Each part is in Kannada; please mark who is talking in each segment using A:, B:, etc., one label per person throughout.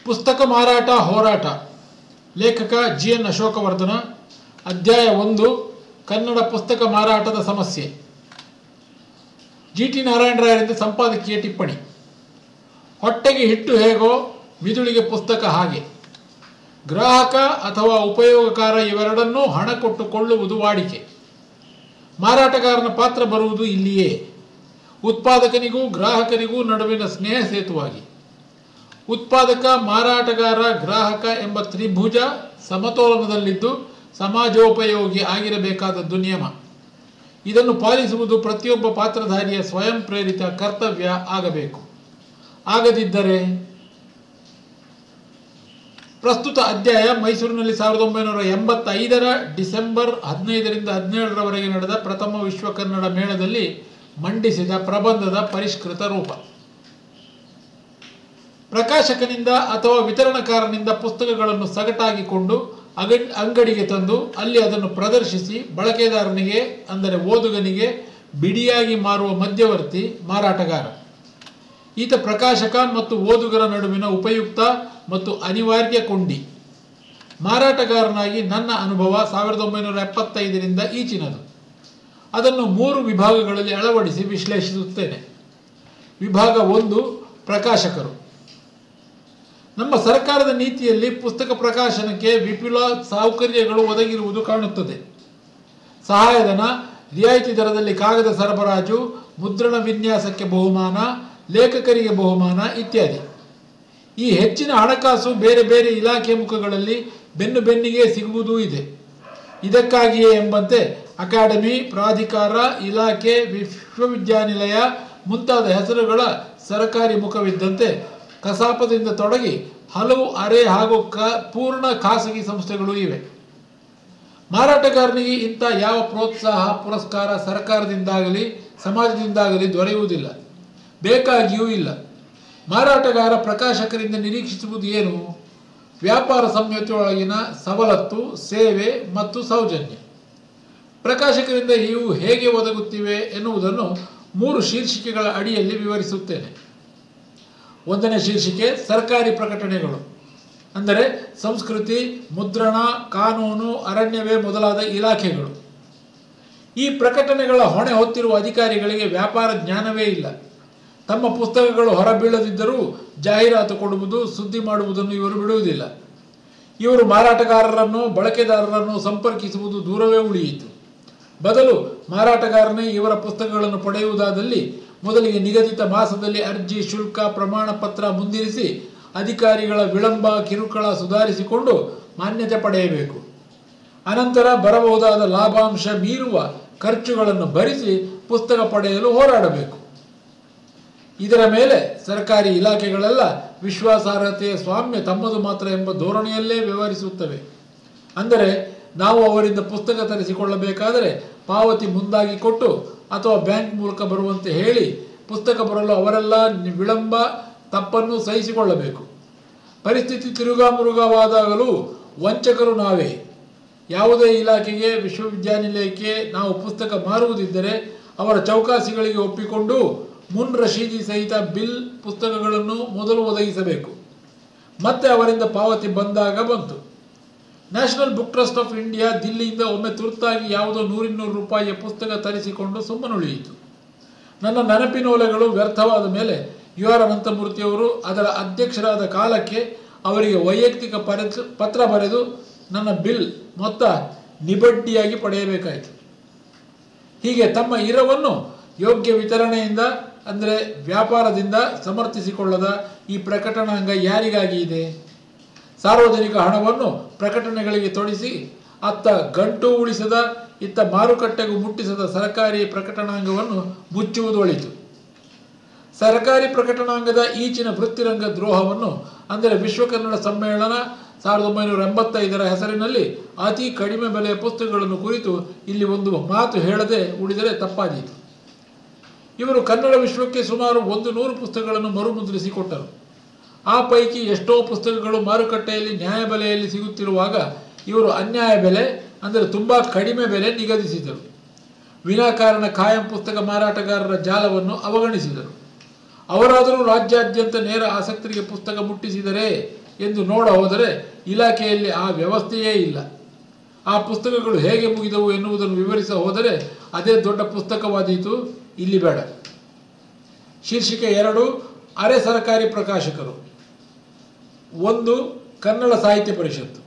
A: ಪುಸ್ತಕ ಮಾರಾಟ ಹೋರಾಟ ಲೇಖಕ ಜಿ ಎನ್ ಅಶೋಕವರ್ಧನ ಅಧ್ಯಾಯ ಒಂದು ಕನ್ನಡ ಪುಸ್ತಕ ಮಾರಾಟದ ಸಮಸ್ಯೆ ಜಿ ಟಿ ನಾರಾಯಣರಾಯರಿಂದ ಸಂಪಾದಕೀಯ ಟಿಪ್ಪಣಿ ಹೊಟ್ಟೆಗೆ ಹಿಟ್ಟು ಹೇಗೋ ಮಿದುಳಿಗೆ ಪುಸ್ತಕ ಹಾಗೆ ಗ್ರಾಹಕ ಅಥವಾ ಉಪಯೋಗಕಾರ ಇವೆರಡನ್ನೂ ಹಣ ಕೊಟ್ಟು ಕೊಳ್ಳುವುದು ವಾಡಿಕೆ ಮಾರಾಟಗಾರನ ಪಾತ್ರ ಬರುವುದು ಇಲ್ಲಿಯೇ ಉತ್ಪಾದಕನಿಗೂ ಗ್ರಾಹಕನಿಗೂ ನಡುವಿನ ಸ್ನೇಹ ಸೇತುವಾಗಿ ಉತ್ಪಾದಕ ಮಾರಾಟಗಾರ ಗ್ರಾಹಕ ಎಂಬ ತ್ರಿಭುಜ ಸಮತೋಲನದಲ್ಲಿದ್ದು ಸಮಾಜೋಪಯೋಗಿ ಆಗಿರಬೇಕಾದದ್ದು ನಿಯಮ ಇದನ್ನು ಪಾಲಿಸುವುದು ಪ್ರತಿಯೊಬ್ಬ ಪಾತ್ರಧಾರಿಯ ಸ್ವಯಂ ಪ್ರೇರಿತ ಕರ್ತವ್ಯ ಆಗಬೇಕು ಆಗದಿದ್ದರೆ ಪ್ರಸ್ತುತ ಅಧ್ಯಾಯ ಮೈಸೂರಿನಲ್ಲಿ ಸಾವಿರದ ಒಂಬೈನೂರ ಎಂಬತ್ತೈದರ ಡಿಸೆಂಬರ್ ಹದಿನೈದರಿಂದ ಹದಿನೇಳರವರೆಗೆ ನಡೆದ ಪ್ರಥಮ ವಿಶ್ವ ಕನ್ನಡ ಮೇಳದಲ್ಲಿ ಮಂಡಿಸಿದ ಪ್ರಬಂಧದ ಪರಿಷ್ಕೃತ ರೂಪ ಪ್ರಕಾಶಕನಿಂದ ಅಥವಾ ವಿತರಣಕಾರನಿಂದ ಪುಸ್ತಕಗಳನ್ನು ಸಗಟಾಗಿಕೊಂಡು ಅಗ ಅಂಗಡಿಗೆ ತಂದು ಅಲ್ಲಿ ಅದನ್ನು ಪ್ರದರ್ಶಿಸಿ ಬಳಕೆದಾರನಿಗೆ ಅಂದರೆ ಓದುಗನಿಗೆ ಬಿಡಿಯಾಗಿ ಮಾರುವ ಮಧ್ಯವರ್ತಿ ಮಾರಾಟಗಾರ ಈತ ಪ್ರಕಾಶಕ ಮತ್ತು ಓದುಗರ ನಡುವಿನ ಉಪಯುಕ್ತ ಮತ್ತು ಅನಿವಾರ್ಯ ಕೊಂಡಿ ಮಾರಾಟಗಾರನಾಗಿ ನನ್ನ ಅನುಭವ ಸಾವಿರದ ಒಂಬೈನೂರ ಎಪ್ಪತ್ತೈದರಿಂದ ಈಚಿನದು ಅದನ್ನು ಮೂರು ವಿಭಾಗಗಳಲ್ಲಿ ಅಳವಡಿಸಿ ವಿಶ್ಲೇಷಿಸುತ್ತೇನೆ ವಿಭಾಗ ಒಂದು ಪ್ರಕಾಶಕರು ನಮ್ಮ ಸರ್ಕಾರದ ನೀತಿಯಲ್ಲಿ ಪುಸ್ತಕ ಪ್ರಕಾಶನಕ್ಕೆ ವಿಪುಲ ಸೌಕರ್ಯಗಳು ಒದಗಿರುವುದು ಕಾಣುತ್ತದೆ ಸಹಾಯಧನ ರಿಯಾಯಿತಿ ದರದಲ್ಲಿ ಕಾಗದ ಸರಬರಾಜು ಮುದ್ರಣ ವಿನ್ಯಾಸಕ್ಕೆ ಬಹುಮಾನ ಲೇಖಕರಿಗೆ ಬಹುಮಾನ ಇತ್ಯಾದಿ ಈ ಹೆಚ್ಚಿನ ಹಣಕಾಸು ಬೇರೆ ಬೇರೆ ಇಲಾಖೆ ಮುಖಗಳಲ್ಲಿ ಬೆನ್ನು ಬೆನ್ನಿಗೆ ಸಿಗುವುದೂ ಇದೆ ಇದಕ್ಕಾಗಿಯೇ ಎಂಬಂತೆ ಅಕಾಡೆಮಿ ಪ್ರಾಧಿಕಾರ ಇಲಾಖೆ ವಿಶ್ವವಿದ್ಯಾನಿಲಯ ಮುಂತಾದ ಹೆಸರುಗಳ ಸರಕಾರಿ ಮುಖವಿದ್ದಂತೆ ಕಸಾಪದಿಂದ ತೊಡಗಿ ಹಲವು ಅರೆ ಹಾಗೂ ಕ ಪೂರ್ಣ ಖಾಸಗಿ ಸಂಸ್ಥೆಗಳು ಇವೆ ಮಾರಾಟಗಾರನಿಗೆ ಇಂಥ ಯಾವ ಪ್ರೋತ್ಸಾಹ ಪುರಸ್ಕಾರ ಸರ್ಕಾರದಿಂದಾಗಲಿ ಸಮಾಜದಿಂದಾಗಲಿ ದೊರೆಯುವುದಿಲ್ಲ ಬೇಕಾಗಿಯೂ ಇಲ್ಲ ಮಾರಾಟಗಾರ ಪ್ರಕಾಶಕರಿಂದ ನಿರೀಕ್ಷಿಸುವುದು ಏನು ವ್ಯಾಪಾರ ಸಂಹಿತೆಯೊಳಗಿನ ಸವಲತ್ತು ಸೇವೆ ಮತ್ತು ಸೌಜನ್ಯ ಪ್ರಕಾಶಕರಿಂದ ಇವು ಹೇಗೆ ಒದಗುತ್ತಿವೆ ಎನ್ನುವುದನ್ನು ಮೂರು ಶೀರ್ಷಿಕೆಗಳ ಅಡಿಯಲ್ಲಿ ವಿವರಿಸುತ್ತೇನೆ ಒಂದನೇ ಶೀರ್ಷಿಕೆ ಸರ್ಕಾರಿ ಪ್ರಕಟಣೆಗಳು ಅಂದರೆ ಸಂಸ್ಕೃತಿ ಮುದ್ರಣ ಕಾನೂನು ಅರಣ್ಯವೇ ಮೊದಲಾದ ಇಲಾಖೆಗಳು ಈ ಪ್ರಕಟಣೆಗಳ ಹೊಣೆ ಹೊತ್ತಿರುವ ಅಧಿಕಾರಿಗಳಿಗೆ ವ್ಯಾಪಾರ ಜ್ಞಾನವೇ ಇಲ್ಲ ತಮ್ಮ ಪುಸ್ತಕಗಳು ಹೊರಬೀಳದಿದ್ದರೂ ಜಾಹೀರಾತು ಕೊಡುವುದು ಸುದ್ದಿ ಮಾಡುವುದನ್ನು ಇವರು ಬಿಡುವುದಿಲ್ಲ ಇವರು ಮಾರಾಟಗಾರರನ್ನು ಬಳಕೆದಾರರನ್ನು ಸಂಪರ್ಕಿಸುವುದು ದೂರವೇ ಉಳಿಯಿತು ಬದಲು ಮಾರಾಟಗಾರನೇ ಇವರ ಪುಸ್ತಕಗಳನ್ನು ಪಡೆಯುವುದಾದಲ್ಲಿ ಮೊದಲಿಗೆ ನಿಗದಿತ ಮಾಸದಲ್ಲಿ ಅರ್ಜಿ ಶುಲ್ಕ ಪ್ರಮಾಣ ಪತ್ರ ಮುಂದಿರಿಸಿ ಅಧಿಕಾರಿಗಳ ವಿಳಂಬ ಕಿರುಕುಳ ಸುಧಾರಿಸಿಕೊಂಡು ಮಾನ್ಯತೆ ಪಡೆಯಬೇಕು ಅನಂತರ ಬರಬಹುದಾದ ಲಾಭಾಂಶ ಮೀರುವ ಖರ್ಚುಗಳನ್ನು ಭರಿಸಿ ಪುಸ್ತಕ ಪಡೆಯಲು ಹೋರಾಡಬೇಕು ಇದರ ಮೇಲೆ ಸರ್ಕಾರಿ ಇಲಾಖೆಗಳೆಲ್ಲ ವಿಶ್ವಾಸಾರ್ಹತೆಯ ಸ್ವಾಮ್ಯ ತಮ್ಮದು ಮಾತ್ರ ಎಂಬ ಧೋರಣೆಯಲ್ಲೇ ವ್ಯವಹರಿಸುತ್ತವೆ ಅಂದರೆ ನಾವು ಅವರಿಂದ ಪುಸ್ತಕ ತರಿಸಿಕೊಳ್ಳಬೇಕಾದರೆ ಪಾವತಿ ಮುಂದಾಗಿ ಕೊಟ್ಟು ಅಥವಾ ಬ್ಯಾಂಕ್ ಮೂಲಕ ಬರುವಂತೆ ಹೇಳಿ ಪುಸ್ತಕ ಬರಲು ಅವರೆಲ್ಲ ವಿಳಂಬ ತಪ್ಪನ್ನು ಸಹಿಸಿಕೊಳ್ಳಬೇಕು ಪರಿಸ್ಥಿತಿ ತಿರುಗಾಮುರುಗವಾದಾಗಲೂ ವಂಚಕರು ನಾವೇ ಯಾವುದೇ ಇಲಾಖೆಗೆ ವಿಶ್ವವಿದ್ಯಾನಿಲಯಕ್ಕೆ ನಾವು ಪುಸ್ತಕ ಮಾರುವುದಿದ್ದರೆ ಅವರ ಚೌಕಾಸಿಗಳಿಗೆ ಒಪ್ಪಿಕೊಂಡು ಮುನ್ ರಶೀದಿ ಸಹಿತ ಬಿಲ್ ಪುಸ್ತಕಗಳನ್ನು ಮೊದಲು ಒದಗಿಸಬೇಕು ಮತ್ತೆ ಅವರಿಂದ ಪಾವತಿ ಬಂದಾಗ ಬಂತು national book trust of India ದಿಲ್ಲಿಯಿಂದ ಒಮ್ಮೆ ತುರ್ತಾಗಿ ಯಾವುದೋ ನೂರಿನ್ನೂರು ರೂಪಾಯಿಯ ಪುಸ್ತಕ ತರಿಸಿಕೊಂಡು ಸುಮ್ಮನುಳಿಯಿತು ನನ್ನ ನೆನಪಿನೋಲೆಗಳು ವ್ಯರ್ಥವಾದ ಮೇಲೆ ಯು ಆರ್ ಅನಂತಮೂರ್ತಿಯವರು ಅದರ ಅಧ್ಯಕ್ಷರಾದ ಕಾಲಕ್ಕೆ ಅವರಿಗೆ ವೈಯಕ್ತಿಕ ಪರ ಪತ್ರ ಬರೆದು ನನ್ನ ಬಿಲ್ ಮೊತ್ತ ನಿಬಡ್ಡಿಯಾಗಿ ಪಡೆಯಬೇಕಾಯಿತು ಹೀಗೆ ತಮ್ಮ ಇರವನ್ನು ಯೋಗ್ಯ ವಿತರಣೆಯಿಂದ ಅಂದರೆ ವ್ಯಾಪಾರದಿಂದ ಸಮರ್ಥಿಸಿಕೊಳ್ಳದ ಈ ಪ್ರಕಟಣಾಂಗ ಯಾರಿಗಾಗಿ ಇದೆ ಸಾರ್ವಜನಿಕ ಹಣವನ್ನು ಪ್ರಕಟಣೆಗಳಿಗೆ ತೊಡಿಸಿ ಅತ್ತ ಗಂಟು ಉಳಿಸದ ಇತ್ತ ಮಾರುಕಟ್ಟೆಗೂ ಮುಟ್ಟಿಸದ ಸರ್ಕಾರಿ ಪ್ರಕಟಣಾಂಗವನ್ನು ಮುಚ್ಚುವುದು ಒಳಿತು ಸರ್ಕಾರಿ ಪ್ರಕಟಣಾಂಗದ ಈಚಿನ ವೃತ್ತಿರಂಗ ದ್ರೋಹವನ್ನು ಅಂದರೆ ವಿಶ್ವ ಕನ್ನಡ ಸಮ್ಮೇಳನ ಸಾವಿರದ ಒಂಬೈನೂರ ಎಂಬತ್ತೈದರ ಹೆಸರಿನಲ್ಲಿ ಅತಿ ಕಡಿಮೆ ಬೆಲೆಯ ಪುಸ್ತಕಗಳನ್ನು ಕುರಿತು ಇಲ್ಲಿ ಒಂದು ಮಾತು ಹೇಳದೆ ಉಳಿದರೆ ತಪ್ಪಾದೀತು ಇವರು ಕನ್ನಡ ವಿಶ್ವಕ್ಕೆ ಸುಮಾರು ಒಂದು ನೂರು ಪುಸ್ತಕಗಳನ್ನು ಮರುಮುದ್ರಿಸಿಕೊಟ್ಟರು ಆ ಪೈಕಿ ಎಷ್ಟೋ ಪುಸ್ತಕಗಳು ಮಾರುಕಟ್ಟೆಯಲ್ಲಿ ನ್ಯಾಯಬೆಲೆಯಲ್ಲಿ ಸಿಗುತ್ತಿರುವಾಗ ಇವರು ಅನ್ಯಾಯ ಬೆಲೆ ಅಂದರೆ ತುಂಬ ಕಡಿಮೆ ಬೆಲೆ ನಿಗದಿಸಿದರು ವಿನಾಕಾರಣ ಕಾಯಂ ಪುಸ್ತಕ ಮಾರಾಟಗಾರರ ಜಾಲವನ್ನು ಅವಗಣಿಸಿದರು ಅವರಾದರೂ ರಾಜ್ಯಾದ್ಯಂತ ನೇರ ಆಸಕ್ತರಿಗೆ ಪುಸ್ತಕ ಮುಟ್ಟಿಸಿದರೆ ಎಂದು ನೋಡ ಹೋದರೆ ಇಲಾಖೆಯಲ್ಲಿ ಆ ವ್ಯವಸ್ಥೆಯೇ ಇಲ್ಲ ಆ ಪುಸ್ತಕಗಳು ಹೇಗೆ ಮುಗಿದವು ಎನ್ನುವುದನ್ನು ವಿವರಿಸ ಹೋದರೆ ಅದೇ ದೊಡ್ಡ ಪುಸ್ತಕವಾದೀತು ಇಲ್ಲಿ ಬೇಡ ಶೀರ್ಷಿಕೆ ಎರಡು ಅರೆ ಸರ್ಕಾರಿ ಪ್ರಕಾಶಕರು ಒಂದು ಕನ್ನಡ ಸಾಹಿತ್ಯ ಪರಿಷತ್ತು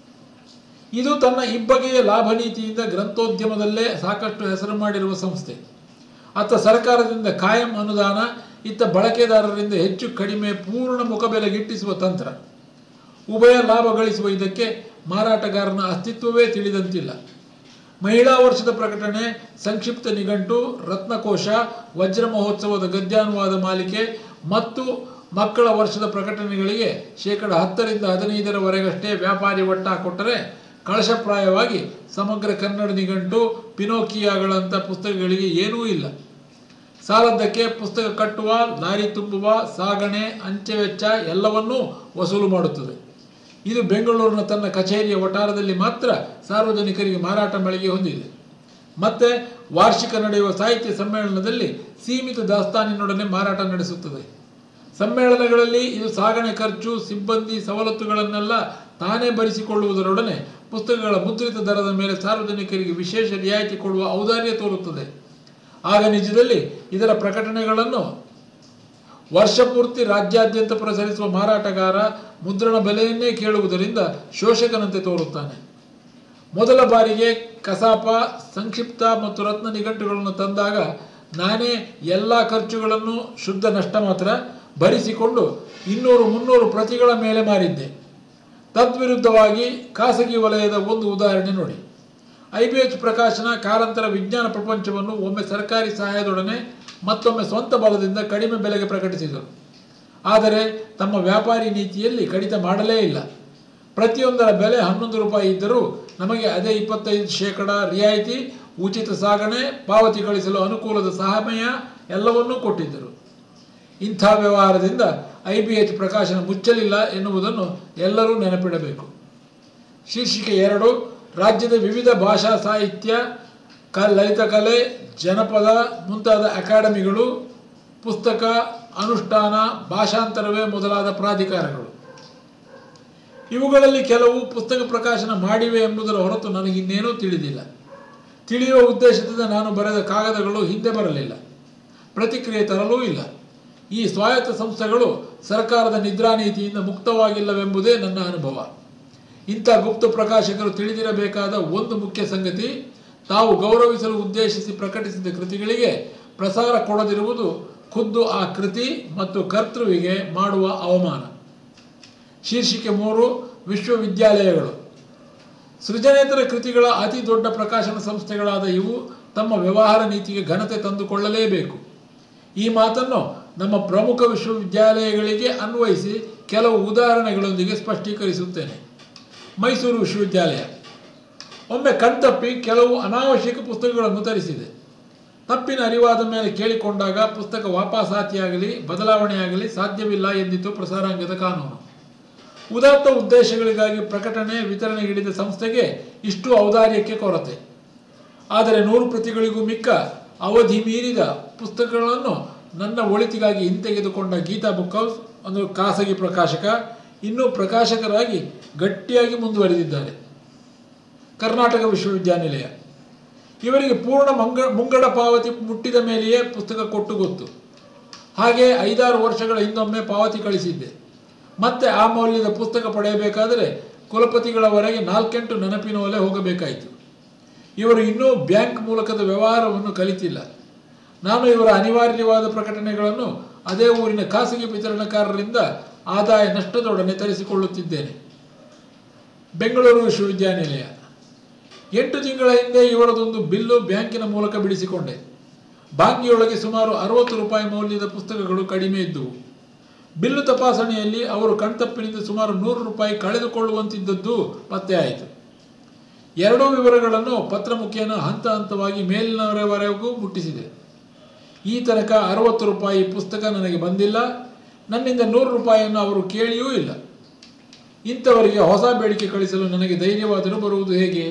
A: ಇದು ತನ್ನ ಇಬ್ಬಗೆಯ ಲಾಭ ನೀತಿಯಿಂದ ಗ್ರಂಥೋದ್ಯಮದಲ್ಲೇ ಸಾಕಷ್ಟು ಹೆಸರು ಮಾಡಿರುವ ಸಂಸ್ಥೆ ಅತ್ತ ಸರ್ಕಾರದಿಂದ ಕಾಯಂ ಅನುದಾನ ಇತ್ತ ಬಳಕೆದಾರರಿಂದ ಹೆಚ್ಚು ಕಡಿಮೆ ಪೂರ್ಣ ಮುಖಬೆಲೆ ಗಿಟ್ಟಿಸುವ ತಂತ್ರ ಉಭಯ ಲಾಭ ಗಳಿಸುವ ಇದಕ್ಕೆ ಮಾರಾಟಗಾರನ ಅಸ್ತಿತ್ವವೇ ತಿಳಿದಂತಿಲ್ಲ ಮಹಿಳಾ ವರ್ಷದ ಪ್ರಕಟಣೆ ಸಂಕ್ಷಿಪ್ತ ನಿಘಂಟು ರತ್ನಕೋಶ ವಜ್ರ ಮಹೋತ್ಸವದ ಗದ್ಯಾನುವಾದ ಮಾಲಿಕೆ ಮತ್ತು ಮಕ್ಕಳ ವರ್ಷದ ಪ್ರಕಟಣೆಗಳಿಗೆ ಶೇಕಡ ಹತ್ತರಿಂದ ಹದಿನೈದರವರೆಗಷ್ಟೇ ವ್ಯಾಪಾರಿ ಒಟ್ಟ ಕೊಟ್ಟರೆ ಕಳಶಪ್ರಾಯವಾಗಿ ಸಮಗ್ರ ಕನ್ನಡ ನಿಘಂಟು ಪಿನೋಕಿಯಾಗಳಂಥ ಪುಸ್ತಕಗಳಿಗೆ ಏನೂ ಇಲ್ಲ ಸಾಲದ್ದಕ್ಕೆ ಪುಸ್ತಕ ಕಟ್ಟುವ ಲಾರಿ ತುಂಬುವ ಸಾಗಣೆ ಅಂಚೆ ವೆಚ್ಚ ಎಲ್ಲವನ್ನೂ ವಸೂಲು ಮಾಡುತ್ತದೆ ಇದು ಬೆಂಗಳೂರಿನ ತನ್ನ ಕಚೇರಿಯ ವಟಾರದಲ್ಲಿ ಮಾತ್ರ ಸಾರ್ವಜನಿಕರಿಗೆ ಮಾರಾಟ ಮಳಿಗೆ ಹೊಂದಿದೆ ಮತ್ತೆ ವಾರ್ಷಿಕ ನಡೆಯುವ ಸಾಹಿತ್ಯ ಸಮ್ಮೇಳನದಲ್ಲಿ ಸೀಮಿತ ದಾಸ್ತಾನಿನೊಡನೆ ಮಾರಾಟ ನಡೆಸುತ್ತದೆ ಸಮ್ಮೇಳನಗಳಲ್ಲಿ ಇದು ಸಾಗಣೆ ಖರ್ಚು ಸಿಬ್ಬಂದಿ ಸವಲತ್ತುಗಳನ್ನೆಲ್ಲ ತಾನೇ ಭರಿಸಿಕೊಳ್ಳುವುದರೊಡನೆ ಪುಸ್ತಕಗಳ ಮುದ್ರಿತ ದರದ ಮೇಲೆ ಸಾರ್ವಜನಿಕರಿಗೆ ವಿಶೇಷ ರಿಯಾಯಿತಿ ಕೊಡುವ ಔದಾರ್ಯ ತೋರುತ್ತದೆ ಆಗ ನಿಜದಲ್ಲಿ ಇದರ ಪ್ರಕಟಣೆಗಳನ್ನು ವರ್ಷಪೂರ್ತಿ ರಾಜ್ಯಾದ್ಯಂತ ಪ್ರಸರಿಸುವ ಮಾರಾಟಗಾರ ಮುದ್ರಣ ಬೆಲೆಯನ್ನೇ ಕೇಳುವುದರಿಂದ ಶೋಷಕನಂತೆ ತೋರುತ್ತಾನೆ ಮೊದಲ ಬಾರಿಗೆ ಕಸಾಪ ಸಂಕ್ಷಿಪ್ತ ಮತ್ತು ರತ್ನ ನಿಘಂಟುಗಳನ್ನು ತಂದಾಗ ನಾನೇ ಎಲ್ಲ ಖರ್ಚುಗಳನ್ನು ಶುದ್ಧ ನಷ್ಟ ಮಾತ್ರ ಭರಿಸಿಕೊಂಡು ಇನ್ನೂರು ಮುನ್ನೂರು ಪ್ರತಿಗಳ ಮೇಲೆ ಮಾರಿದ್ದೆ ತದ್ವಿರುದ್ಧವಾಗಿ ಖಾಸಗಿ ವಲಯದ ಒಂದು ಉದಾಹರಣೆ ನೋಡಿ ಐ ಬಿ ಎಚ್ ಪ್ರಕಾಶನ ಕಾರಂತರ ವಿಜ್ಞಾನ ಪ್ರಪಂಚವನ್ನು ಒಮ್ಮೆ ಸರ್ಕಾರಿ ಸಹಾಯದೊಡನೆ ಮತ್ತೊಮ್ಮೆ ಸ್ವಂತ ಬಲದಿಂದ ಕಡಿಮೆ ಬೆಲೆಗೆ ಪ್ರಕಟಿಸಿದರು ಆದರೆ ತಮ್ಮ ವ್ಯಾಪಾರಿ ನೀತಿಯಲ್ಲಿ ಕಡಿತ ಮಾಡಲೇ ಇಲ್ಲ ಪ್ರತಿಯೊಂದರ ಬೆಲೆ ಹನ್ನೊಂದು ರೂಪಾಯಿ ಇದ್ದರೂ ನಮಗೆ ಅದೇ ಇಪ್ಪತ್ತೈದು ಶೇಕಡ ರಿಯಾಯಿತಿ ಉಚಿತ ಸಾಗಣೆ ಪಾವತಿ ಗಳಿಸಲು ಅನುಕೂಲದ ಸಹಾಯಮಯ ಎಲ್ಲವನ್ನೂ ಕೊಟ್ಟಿದ್ದರು ಇಂಥ ವ್ಯವಹಾರದಿಂದ ಐ ಬಿ ಎಚ್ ಪ್ರಕಾಶನ ಮುಚ್ಚಲಿಲ್ಲ ಎನ್ನುವುದನ್ನು ಎಲ್ಲರೂ ನೆನಪಿಡಬೇಕು ಶೀರ್ಷಿಕೆ ಎರಡು ರಾಜ್ಯದ ವಿವಿಧ ಭಾಷಾ ಸಾಹಿತ್ಯ ಕ ಲಲಿತಕಲೆ ಜನಪದ ಮುಂತಾದ ಅಕಾಡೆಮಿಗಳು ಪುಸ್ತಕ ಅನುಷ್ಠಾನ ಭಾಷಾಂತರವೇ ಮೊದಲಾದ ಪ್ರಾಧಿಕಾರಗಳು ಇವುಗಳಲ್ಲಿ ಕೆಲವು ಪುಸ್ತಕ ಪ್ರಕಾಶನ ಮಾಡಿವೆ ಎಂಬುದರ ಹೊರತು ನನಗಿನ್ನೇನೂ ತಿಳಿದಿಲ್ಲ ತಿಳಿಯುವ ಉದ್ದೇಶದಿಂದ ನಾನು ಬರೆದ ಕಾಗದಗಳು ಹಿಂದೆ ಬರಲಿಲ್ಲ ಪ್ರತಿಕ್ರಿಯೆ ತರಲೂ ಇಲ್ಲ ಈ ಸ್ವಾಯತ್ತ ಸಂಸ್ಥೆಗಳು ಸರ್ಕಾರದ ನಿದ್ರಾ ನೀತಿಯಿಂದ ಮುಕ್ತವಾಗಿಲ್ಲವೆಂಬುದೇ ನನ್ನ ಅನುಭವ ಇಂಥ ಗುಪ್ತ ಪ್ರಕಾಶಕರು ತಿಳಿದಿರಬೇಕಾದ ಒಂದು ಮುಖ್ಯ ಸಂಗತಿ ತಾವು ಗೌರವಿಸಲು ಉದ್ದೇಶಿಸಿ ಪ್ರಕಟಿಸಿದ ಕೃತಿಗಳಿಗೆ ಪ್ರಸಾರ ಕೊಡದಿರುವುದು ಖುದ್ದು ಆ ಕೃತಿ ಮತ್ತು ಕರ್ತೃವಿಗೆ ಮಾಡುವ ಅವಮಾನ ಶೀರ್ಷಿಕೆ ಮೂರು ವಿಶ್ವವಿದ್ಯಾಲಯಗಳು ಸೃಜನೇತರ ಕೃತಿಗಳ ಅತಿ ದೊಡ್ಡ ಪ್ರಕಾಶನ ಸಂಸ್ಥೆಗಳಾದ ಇವು ತಮ್ಮ ವ್ಯವಹಾರ ನೀತಿಗೆ ಘನತೆ ತಂದುಕೊಳ್ಳಲೇಬೇಕು ಈ ಮಾತನ್ನು ನಮ್ಮ ಪ್ರಮುಖ ವಿಶ್ವವಿದ್ಯಾಲಯಗಳಿಗೆ ಅನ್ವಯಿಸಿ ಕೆಲವು ಉದಾಹರಣೆಗಳೊಂದಿಗೆ ಸ್ಪಷ್ಟೀಕರಿಸುತ್ತೇನೆ ಮೈಸೂರು ವಿಶ್ವವಿದ್ಯಾಲಯ ಒಮ್ಮೆ ಕಣ್ತಪ್ಪಿ ಕೆಲವು ಅನಾವಶ್ಯಕ ಪುಸ್ತಕಗಳನ್ನು ತರಿಸಿದೆ ತಪ್ಪಿನ ಅರಿವಾದ ಮೇಲೆ ಕೇಳಿಕೊಂಡಾಗ ಪುಸ್ತಕ ವಾಪಸಾತಿಯಾಗಲಿ ಬದಲಾವಣೆಯಾಗಲಿ ಸಾಧ್ಯವಿಲ್ಲ ಎಂದಿತ್ತು ಪ್ರಸಾರಾಂಗದ ಕಾನೂನು ಉದಾತ್ತ ಉದ್ದೇಶಗಳಿಗಾಗಿ ಪ್ರಕಟಣೆ ವಿತರಣೆಗಿಳಿದ ಸಂಸ್ಥೆಗೆ ಇಷ್ಟು ಔದಾರ್ಯಕ್ಕೆ ಕೊರತೆ ಆದರೆ ನೂರು ಪ್ರತಿಗಳಿಗೂ ಮಿಕ್ಕ ಅವಧಿ ಮೀರಿದ ಪುಸ್ತಕಗಳನ್ನು ನನ್ನ ಒಳಿತಿಗಾಗಿ ಹಿಂತೆಗೆದುಕೊಂಡ ಗೀತಾ ಬುಕ್ ಹೌಸ್ ಒಂದು ಖಾಸಗಿ ಪ್ರಕಾಶಕ ಇನ್ನೂ ಪ್ರಕಾಶಕರಾಗಿ ಗಟ್ಟಿಯಾಗಿ ಮುಂದುವರೆದಿದ್ದಾರೆ ಕರ್ನಾಟಕ ವಿಶ್ವವಿದ್ಯಾನಿಲಯ ಇವರಿಗೆ ಪೂರ್ಣ ಮಂಗ ಮುಂಗಡ ಪಾವತಿ ಮುಟ್ಟಿದ ಮೇಲೆಯೇ ಪುಸ್ತಕ ಕೊಟ್ಟು ಗೊತ್ತು ಹಾಗೆ ಐದಾರು ವರ್ಷಗಳ ಹಿಂದೊಮ್ಮೆ ಪಾವತಿ ಕಳಿಸಿದ್ದೆ ಮತ್ತೆ ಆ ಮೌಲ್ಯದ ಪುಸ್ತಕ ಪಡೆಯಬೇಕಾದರೆ ಕುಲಪತಿಗಳವರೆಗೆ ನಾಲ್ಕೆಂಟು ನೆನಪಿನ ಒಲೆ ಹೋಗಬೇಕಾಯಿತು ಇವರು ಇನ್ನೂ ಬ್ಯಾಂಕ್ ಮೂಲಕದ ವ್ಯವಹಾರವನ್ನು ಕಲಿತಿಲ್ಲ ನಾನು ಇವರ ಅನಿವಾರ್ಯವಾದ ಪ್ರಕಟಣೆಗಳನ್ನು ಅದೇ ಊರಿನ ಖಾಸಗಿ ವಿತರಣಕಾರರಿಂದ ಆದಾಯ ನಷ್ಟದೊಡನೆ ತರಿಸಿಕೊಳ್ಳುತ್ತಿದ್ದೇನೆ ಬೆಂಗಳೂರು ವಿಶ್ವವಿದ್ಯಾನಿಲಯ ಎಂಟು ತಿಂಗಳ ಹಿಂದೆ ಇವರದೊಂದು ಬಿಲ್ಲು ಬ್ಯಾಂಕಿನ ಮೂಲಕ ಬಿಡಿಸಿಕೊಂಡೆ ಬಾಂಗಿಯೊಳಗೆ ಸುಮಾರು ಅರವತ್ತು ರೂಪಾಯಿ ಮೌಲ್ಯದ ಪುಸ್ತಕಗಳು ಕಡಿಮೆ ಇದ್ದುವು ಬಿಲ್ಲು ತಪಾಸಣೆಯಲ್ಲಿ ಅವರು ಕಣ್ತಪ್ಪಿನಿಂದ ಸುಮಾರು ನೂರು ರೂಪಾಯಿ ಕಳೆದುಕೊಳ್ಳುವಂತಿದ್ದದ್ದು ಪತ್ತೆಯಾಯಿತು ಎರಡೂ ವಿವರಗಳನ್ನು ಪತ್ರ ಮುಖೇನ ಹಂತ ಹಂತವಾಗಿ ಮೇಲಿನವರವರೆಗೂ ಮುಟ್ಟಿಸಿದೆ ಈ ತನಕ ಅರವತ್ತು ರೂಪಾಯಿ ಪುಸ್ತಕ ನನಗೆ ಬಂದಿಲ್ಲ ನನ್ನಿಂದ ನೂರು ರೂಪಾಯಿಯನ್ನು ಅವರು ಕೇಳಿಯೂ ಇಲ್ಲ ಇಂಥವರಿಗೆ ಹೊಸ ಬೇಡಿಕೆ ಕಳಿಸಲು ನನಗೆ ಧೈರ್ಯವಾದರೂ ಬರುವುದು ಹೇಗೆ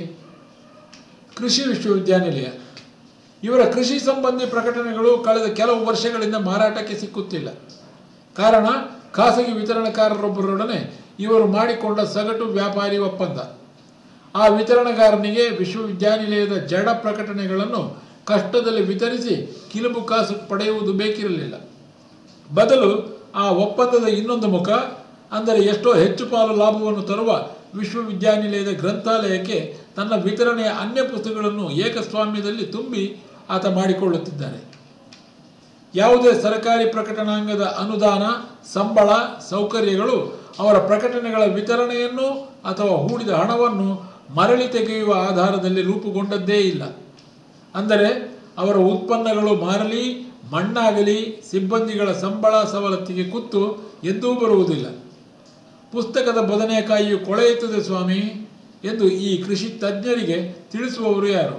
A: ಕೃಷಿ ವಿಶ್ವವಿದ್ಯಾನಿಲಯ ಇವರ ಕೃಷಿ ಸಂಬಂಧಿ ಪ್ರಕಟಣೆಗಳು ಕಳೆದ ಕೆಲವು ವರ್ಷಗಳಿಂದ ಮಾರಾಟಕ್ಕೆ ಸಿಕ್ಕುತ್ತಿಲ್ಲ ಕಾರಣ ಖಾಸಗಿ ವಿತರಣಕಾರರೊಬ್ಬರೊಡನೆ ಇವರು ಮಾಡಿಕೊಂಡ ಸಗಟು ವ್ಯಾಪಾರಿ ಒಪ್ಪಂದ ಆ ವಿತರಣೆಗಾರನಿಗೆ ವಿಶ್ವವಿದ್ಯಾನಿಲಯದ ಜಡ ಪ್ರಕಟಣೆಗಳನ್ನು ಕಷ್ಟದಲ್ಲಿ ವಿತರಿಸಿ ಕಿಲುಬು ಕಾಸು ಪಡೆಯುವುದು ಬೇಕಿರಲಿಲ್ಲ ಬದಲು ಆ ಒಪ್ಪಂದದ ಇನ್ನೊಂದು ಮುಖ ಅಂದರೆ ಎಷ್ಟೋ ಹೆಚ್ಚು ಪಾಲು ಲಾಭವನ್ನು ತರುವ ವಿಶ್ವವಿದ್ಯಾನಿಲಯದ ಗ್ರಂಥಾಲಯಕ್ಕೆ ತನ್ನ ವಿತರಣೆಯ ಅನ್ಯ ಪುಸ್ತಕಗಳನ್ನು ಏಕಸ್ವಾಮ್ಯದಲ್ಲಿ ತುಂಬಿ ಆತ ಮಾಡಿಕೊಳ್ಳುತ್ತಿದ್ದಾನೆ ಯಾವುದೇ ಸರ್ಕಾರಿ ಪ್ರಕಟಣಾಂಗದ ಅನುದಾನ ಸಂಬಳ ಸೌಕರ್ಯಗಳು ಅವರ ಪ್ರಕಟಣೆಗಳ ವಿತರಣೆಯನ್ನು ಅಥವಾ ಹೂಡಿದ ಹಣವನ್ನು ಮರಳಿ ತೆಗೆಯುವ ಆಧಾರದಲ್ಲಿ ರೂಪುಗೊಂಡದ್ದೇ ಇಲ್ಲ ಅಂದರೆ ಅವರ ಉತ್ಪನ್ನಗಳು ಮಾರಲಿ ಮಣ್ಣಾಗಲಿ ಸಿಬ್ಬಂದಿಗಳ ಸಂಬಳ ಸವಲತ್ತಿಗೆ ಕುತ್ತು ಎಂದೂ ಬರುವುದಿಲ್ಲ ಪುಸ್ತಕದ ಬದನೆಕಾಯಿಯು ಕೊಳೆಯುತ್ತದೆ ಸ್ವಾಮಿ ಎಂದು ಈ ಕೃಷಿ ತಜ್ಞರಿಗೆ ತಿಳಿಸುವವರು ಯಾರು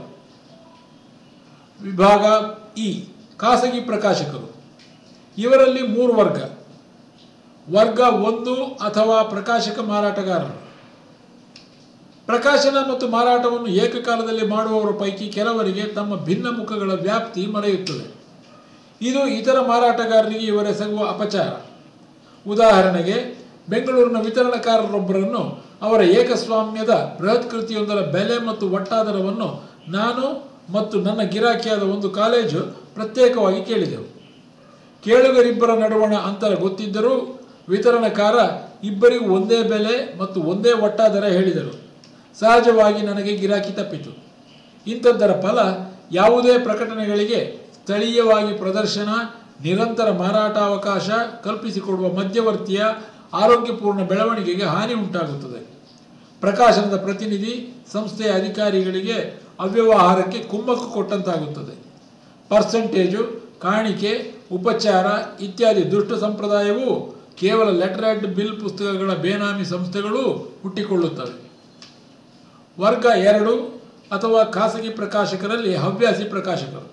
A: ವಿಭಾಗ ಇ ಖಾಸಗಿ ಪ್ರಕಾಶಕರು ಇವರಲ್ಲಿ ಮೂರು ವರ್ಗ ವರ್ಗ ಒಂದು ಅಥವಾ ಪ್ರಕಾಶಕ ಮಾರಾಟಗಾರರು ಪ್ರಕಾಶನ ಮತ್ತು ಮಾರಾಟವನ್ನು ಏಕಕಾಲದಲ್ಲಿ ಮಾಡುವವರ ಪೈಕಿ ಕೆಲವರಿಗೆ ತಮ್ಮ ಭಿನ್ನ ಮುಖಗಳ ವ್ಯಾಪ್ತಿ ಮರೆಯುತ್ತದೆ ಇದು ಇತರ ಮಾರಾಟಗಾರರಿಗೆ ಇವರೆಸಗುವ ಅಪಚಾರ ಉದಾಹರಣೆಗೆ ಬೆಂಗಳೂರಿನ ವಿತರಣಕಾರರೊಬ್ಬರನ್ನು ಅವರ ಏಕಸ್ವಾಮ್ಯದ ಬೃಹತ್ ಕೃತಿಯೊಂದರ ಬೆಲೆ ಮತ್ತು ಒಟ್ಟಾದರವನ್ನು ನಾನು ಮತ್ತು ನನ್ನ ಗಿರಾಕಿಯಾದ ಒಂದು ಕಾಲೇಜು ಪ್ರತ್ಯೇಕವಾಗಿ ಕೇಳಿದೆವು ಕೇಳುಗರಿಬ್ಬರ ನಡುವಣ ಅಂತರ ಗೊತ್ತಿದ್ದರೂ ವಿತರಣಕಾರ ಇಬ್ಬರಿಗೂ ಒಂದೇ ಬೆಲೆ ಮತ್ತು ಒಂದೇ ಒಟ್ಟಾದರ ಹೇಳಿದರು ಸಹಜವಾಗಿ ನನಗೆ ಗಿರಾಕಿ ತಪ್ಪಿತು ಇಂಥದ್ದರ ಫಲ ಯಾವುದೇ ಪ್ರಕಟಣೆಗಳಿಗೆ ಸ್ಥಳೀಯವಾಗಿ ಪ್ರದರ್ಶನ ನಿರಂತರ ಮಾರಾಟಾವಕಾಶ ಕಲ್ಪಿಸಿಕೊಡುವ ಮಧ್ಯವರ್ತಿಯ ಆರೋಗ್ಯಪೂರ್ಣ ಬೆಳವಣಿಗೆಗೆ ಹಾನಿ ಉಂಟಾಗುತ್ತದೆ ಪ್ರಕಾಶನದ ಪ್ರತಿನಿಧಿ ಸಂಸ್ಥೆಯ ಅಧಿಕಾರಿಗಳಿಗೆ ಅವ್ಯವಹಾರಕ್ಕೆ ಕುಮ್ಮಕ್ಕು ಕೊಟ್ಟಂತಾಗುತ್ತದೆ ಪರ್ಸೆಂಟೇಜು ಕಾಣಿಕೆ ಉಪಚಾರ ಇತ್ಯಾದಿ ದುಷ್ಟ ಸಂಪ್ರದಾಯವೂ ಕೇವಲ ಲೆಟರ್ ಆ್ಯಂಡ್ ಬಿಲ್ ಪುಸ್ತಕಗಳ ಬೇನಾಮಿ ಸಂಸ್ಥೆಗಳೂ ಹುಟ್ಟಿಕೊಳ್ಳುತ್ತವೆ ವರ್ಗ ಎರಡು ಅಥವಾ ಖಾಸಗಿ ಪ್ರಕಾಶಕರಲ್ಲಿ ಹವ್ಯಾಸಿ ಪ್ರಕಾಶಕರು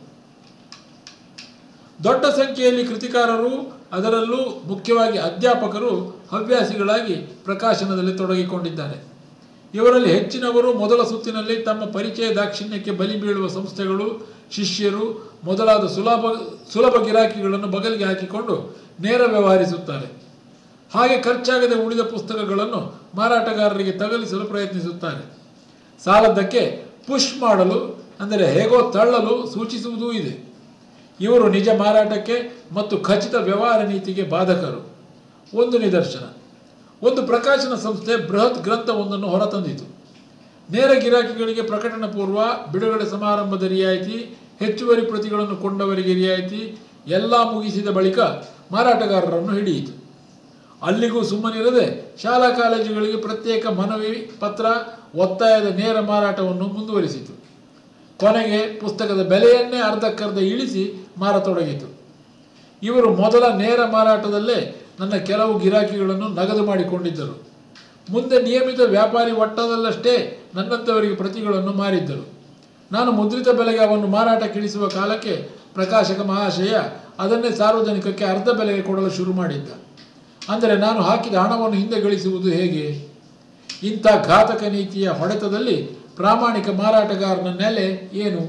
A: ದೊಡ್ಡ ಸಂಖ್ಯೆಯಲ್ಲಿ ಕೃತಿಕಾರರು ಅದರಲ್ಲೂ ಮುಖ್ಯವಾಗಿ ಅಧ್ಯಾಪಕರು ಹವ್ಯಾಸಿಗಳಾಗಿ ಪ್ರಕಾಶನದಲ್ಲಿ ತೊಡಗಿಕೊಂಡಿದ್ದಾರೆ ಇವರಲ್ಲಿ ಹೆಚ್ಚಿನವರು ಮೊದಲ ಸುತ್ತಿನಲ್ಲಿ ತಮ್ಮ ಪರಿಚಯ ದಾಕ್ಷಿಣ್ಯಕ್ಕೆ ಬಲಿ ಬೀಳುವ ಸಂಸ್ಥೆಗಳು ಶಿಷ್ಯರು ಮೊದಲಾದ ಸುಲಭ ಸುಲಭ ಗಿರಾಕಿಗಳನ್ನು ಬಗಲಿಗೆ ಹಾಕಿಕೊಂಡು ನೇರ ವ್ಯವಹರಿಸುತ್ತಾರೆ ಹಾಗೆ ಖರ್ಚಾಗದೆ ಉಳಿದ ಪುಸ್ತಕಗಳನ್ನು ಮಾರಾಟಗಾರರಿಗೆ ತಗಲಿಸಲು ಪ್ರಯತ್ನಿಸುತ್ತಾರೆ ಸಾಲದ್ದಕ್ಕೆ ಪುಷ್ ಮಾಡಲು ಅಂದರೆ ಹೇಗೋ ತಳ್ಳಲು ಸೂಚಿಸುವುದೂ ಇದೆ ಇವರು ನಿಜ ಮಾರಾಟಕ್ಕೆ ಮತ್ತು ಖಚಿತ ವ್ಯವಹಾರ ನೀತಿಗೆ ಬಾಧಕರು ಒಂದು ನಿದರ್ಶನ ಒಂದು ಪ್ರಕಾಶನ ಸಂಸ್ಥೆ ಬೃಹತ್ ಗ್ರಂಥವೊಂದನ್ನು ಹೊರತಂದಿತು ನೇರ ಗಿರಾಕಿಗಳಿಗೆ ಪ್ರಕಟಣ ಪೂರ್ವ ಬಿಡುಗಡೆ ಸಮಾರಂಭದ ರಿಯಾಯಿತಿ ಹೆಚ್ಚುವರಿ ಪ್ರತಿಗಳನ್ನು ಕೊಂಡವರಿಗೆ ರಿಯಾಯಿತಿ ಎಲ್ಲ ಮುಗಿಸಿದ ಬಳಿಕ ಮಾರಾಟಗಾರರನ್ನು ಹಿಡಿಯಿತು ಅಲ್ಲಿಗೂ ಸುಮ್ಮನಿರದೆ ಶಾಲಾ ಕಾಲೇಜುಗಳಿಗೆ ಪ್ರತ್ಯೇಕ ಮನವಿ ಪತ್ರ ಒತ್ತಾಯದ ನೇರ ಮಾರಾಟವನ್ನು ಮುಂದುವರಿಸಿತು ಕೊನೆಗೆ ಪುಸ್ತಕದ ಬೆಲೆಯನ್ನೇ ಅರ್ಧಕ್ಕರ್ಧ ಇಳಿಸಿ ಮಾರತೊಡಗಿತು ಇವರು ಮೊದಲ ನೇರ ಮಾರಾಟದಲ್ಲೇ ನನ್ನ ಕೆಲವು ಗಿರಾಕಿಗಳನ್ನು ನಗದು ಮಾಡಿಕೊಂಡಿದ್ದರು ಮುಂದೆ ನಿಯಮಿತ ವ್ಯಾಪಾರಿ ಒಟ್ಟದಲ್ಲಷ್ಟೇ ನನ್ನಂಥವರಿಗೆ ಪ್ರತಿಗಳನ್ನು ಮಾರಿದ್ದರು ನಾನು ಮುದ್ರಿತ ಬೆಲೆಗೆ ಅವನ್ನು ಮಾರಾಟಕ್ಕಿಳಿಸುವ ಕಾಲಕ್ಕೆ ಪ್ರಕಾಶಕ ಮಹಾಶಯ ಅದನ್ನೇ ಸಾರ್ವಜನಿಕಕ್ಕೆ ಅರ್ಧ ಬೆಲೆಗೆ ಕೊಡಲು ಶುರು ಮಾಡಿದ್ದ ಅಂದರೆ ನಾನು ಹಾಕಿದ ಹಣವನ್ನು ಹಿಂದೆ ಗಳಿಸುವುದು ಹೇಗೆ ಇಂಥ ಘಾತಕ ನೀತಿಯ ಹೊಡೆತದಲ್ಲಿ ಪ್ರಾಮಾಣಿಕ ಮಾರಾಟಗಾರನ ನೆಲೆ ಏನು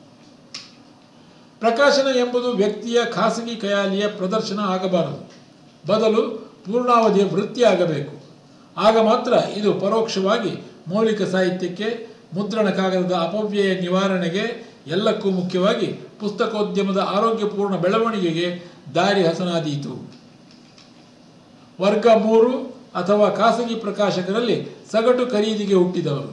A: ಪ್ರಕಾಶನ ಎಂಬುದು ವ್ಯಕ್ತಿಯ ಖಾಸಗಿ ಕಯಾಲಿಯ ಪ್ರದರ್ಶನ ಆಗಬಾರದು ಬದಲು ಪೂರ್ಣಾವಧಿಯ ವೃತ್ತಿ ಆಗಬೇಕು ಆಗ ಮಾತ್ರ ಇದು ಪರೋಕ್ಷವಾಗಿ ಮೌಲಿಕ ಸಾಹಿತ್ಯಕ್ಕೆ ಮುದ್ರಣ ಕಾಗದದ ಅಪವ್ಯಯ ನಿವಾರಣೆಗೆ ಎಲ್ಲಕ್ಕೂ ಮುಖ್ಯವಾಗಿ ಪುಸ್ತಕೋದ್ಯಮದ ಆರೋಗ್ಯಪೂರ್ಣ ಬೆಳವಣಿಗೆಗೆ ದಾರಿ ಹಸನಾದೀತು ವರ್ಗ ಮೂರು ಅಥವಾ ಖಾಸಗಿ ಪ್ರಕಾಶಕರಲ್ಲಿ ಸಗಟು ಖರೀದಿಗೆ ಹುಟ್ಟಿದವರು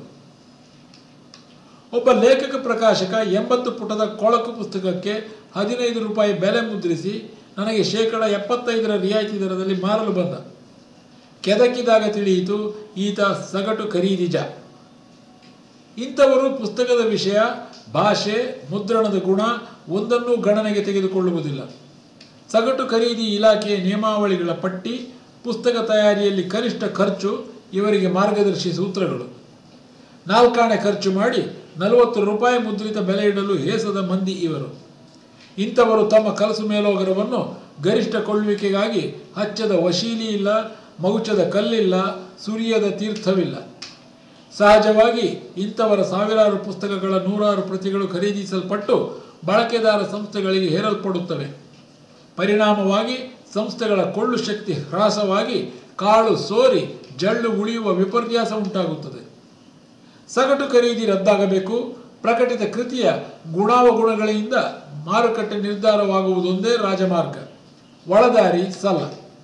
A: ಒಬ್ಬ ಲೇಖಕ ಪ್ರಕಾಶಕ ಎಂಬತ್ತು ಪುಟದ ಕೊಳಕು ಪುಸ್ತಕಕ್ಕೆ ಹದಿನೈದು ರೂಪಾಯಿ ಬೆಲೆ ಮುದ್ರಿಸಿ ನನಗೆ ಶೇಕಡ ಎಪ್ಪತ್ತೈದರ ರಿಯಾಯಿತಿ ದರದಲ್ಲಿ ಮಾರಲು ಬಂದ ಕೆದಕಿದಾಗ ತಿಳಿಯಿತು ಈತ ಸಗಟು ಖರೀದಿಜ ಇಂಥವರು ಪುಸ್ತಕದ ವಿಷಯ ಭಾಷೆ ಮುದ್ರಣದ ಗುಣ ಒಂದನ್ನೂ ಗಣನೆಗೆ ತೆಗೆದುಕೊಳ್ಳುವುದಿಲ್ಲ ಸಗಟು ಖರೀದಿ ಇಲಾಖೆಯ ನಿಯಮಾವಳಿಗಳ ಪಟ್ಟಿ ಪುಸ್ತಕ ತಯಾರಿಯಲ್ಲಿ ಕನಿಷ್ಠ ಖರ್ಚು ಇವರಿಗೆ ಮಾರ್ಗದರ್ಶಿ ಸೂತ್ರಗಳು ನಾಲ್ಕಾಣೆ ಖರ್ಚು ಮಾಡಿ ನಲವತ್ತು ರೂಪಾಯಿ ಮುದ್ರಿತ ಬೆಲೆ ಇಡಲು ಹೇಸದ ಮಂದಿ ಇವರು ಇಂಥವರು ತಮ್ಮ ಕಲಸು ಮೇಲೋಗರವನ್ನು ಗರಿಷ್ಠ ಕೊಳ್ಳುವಿಕೆಗಾಗಿ ಹಚ್ಚದ ವಶೀಲಿ ಇಲ್ಲ ಮಗುಚದ ಕಲ್ಲಿಲ್ಲ ಸುರಿಯದ ತೀರ್ಥವಿಲ್ಲ ಸಹಜವಾಗಿ ಇಂಥವರ ಸಾವಿರಾರು ಪುಸ್ತಕಗಳ ನೂರಾರು ಪ್ರತಿಗಳು ಖರೀದಿಸಲ್ಪಟ್ಟು ಬಳಕೆದಾರ ಸಂಸ್ಥೆಗಳಿಗೆ ಹೇರಲ್ಪಡುತ್ತವೆ ಪರಿಣಾಮವಾಗಿ ಸಂಸ್ಥೆಗಳ ಕೊಳ್ಳು ಶಕ್ತಿ ಹ್ರಾಸವಾಗಿ ಕಾಳು ಸೋರಿ ಜಳ್ಳು ಉಳಿಯುವ ವಿಪರ್ಯಾಸ ಉಂಟಾಗುತ್ತದೆ ಸಗಟು ಖರೀದಿ ರದ್ದಾಗಬೇಕು ಪ್ರಕಟಿತ ಕೃತಿಯ ಗುಣಾವಗುಣಗಳಿಂದ ಮಾರುಕಟ್ಟೆ ನಿರ್ಧಾರವಾಗುವುದೊಂದೇ ರಾಜಮಾರ್ಗ ಒಳದಾರಿ ಸಲ್ಲ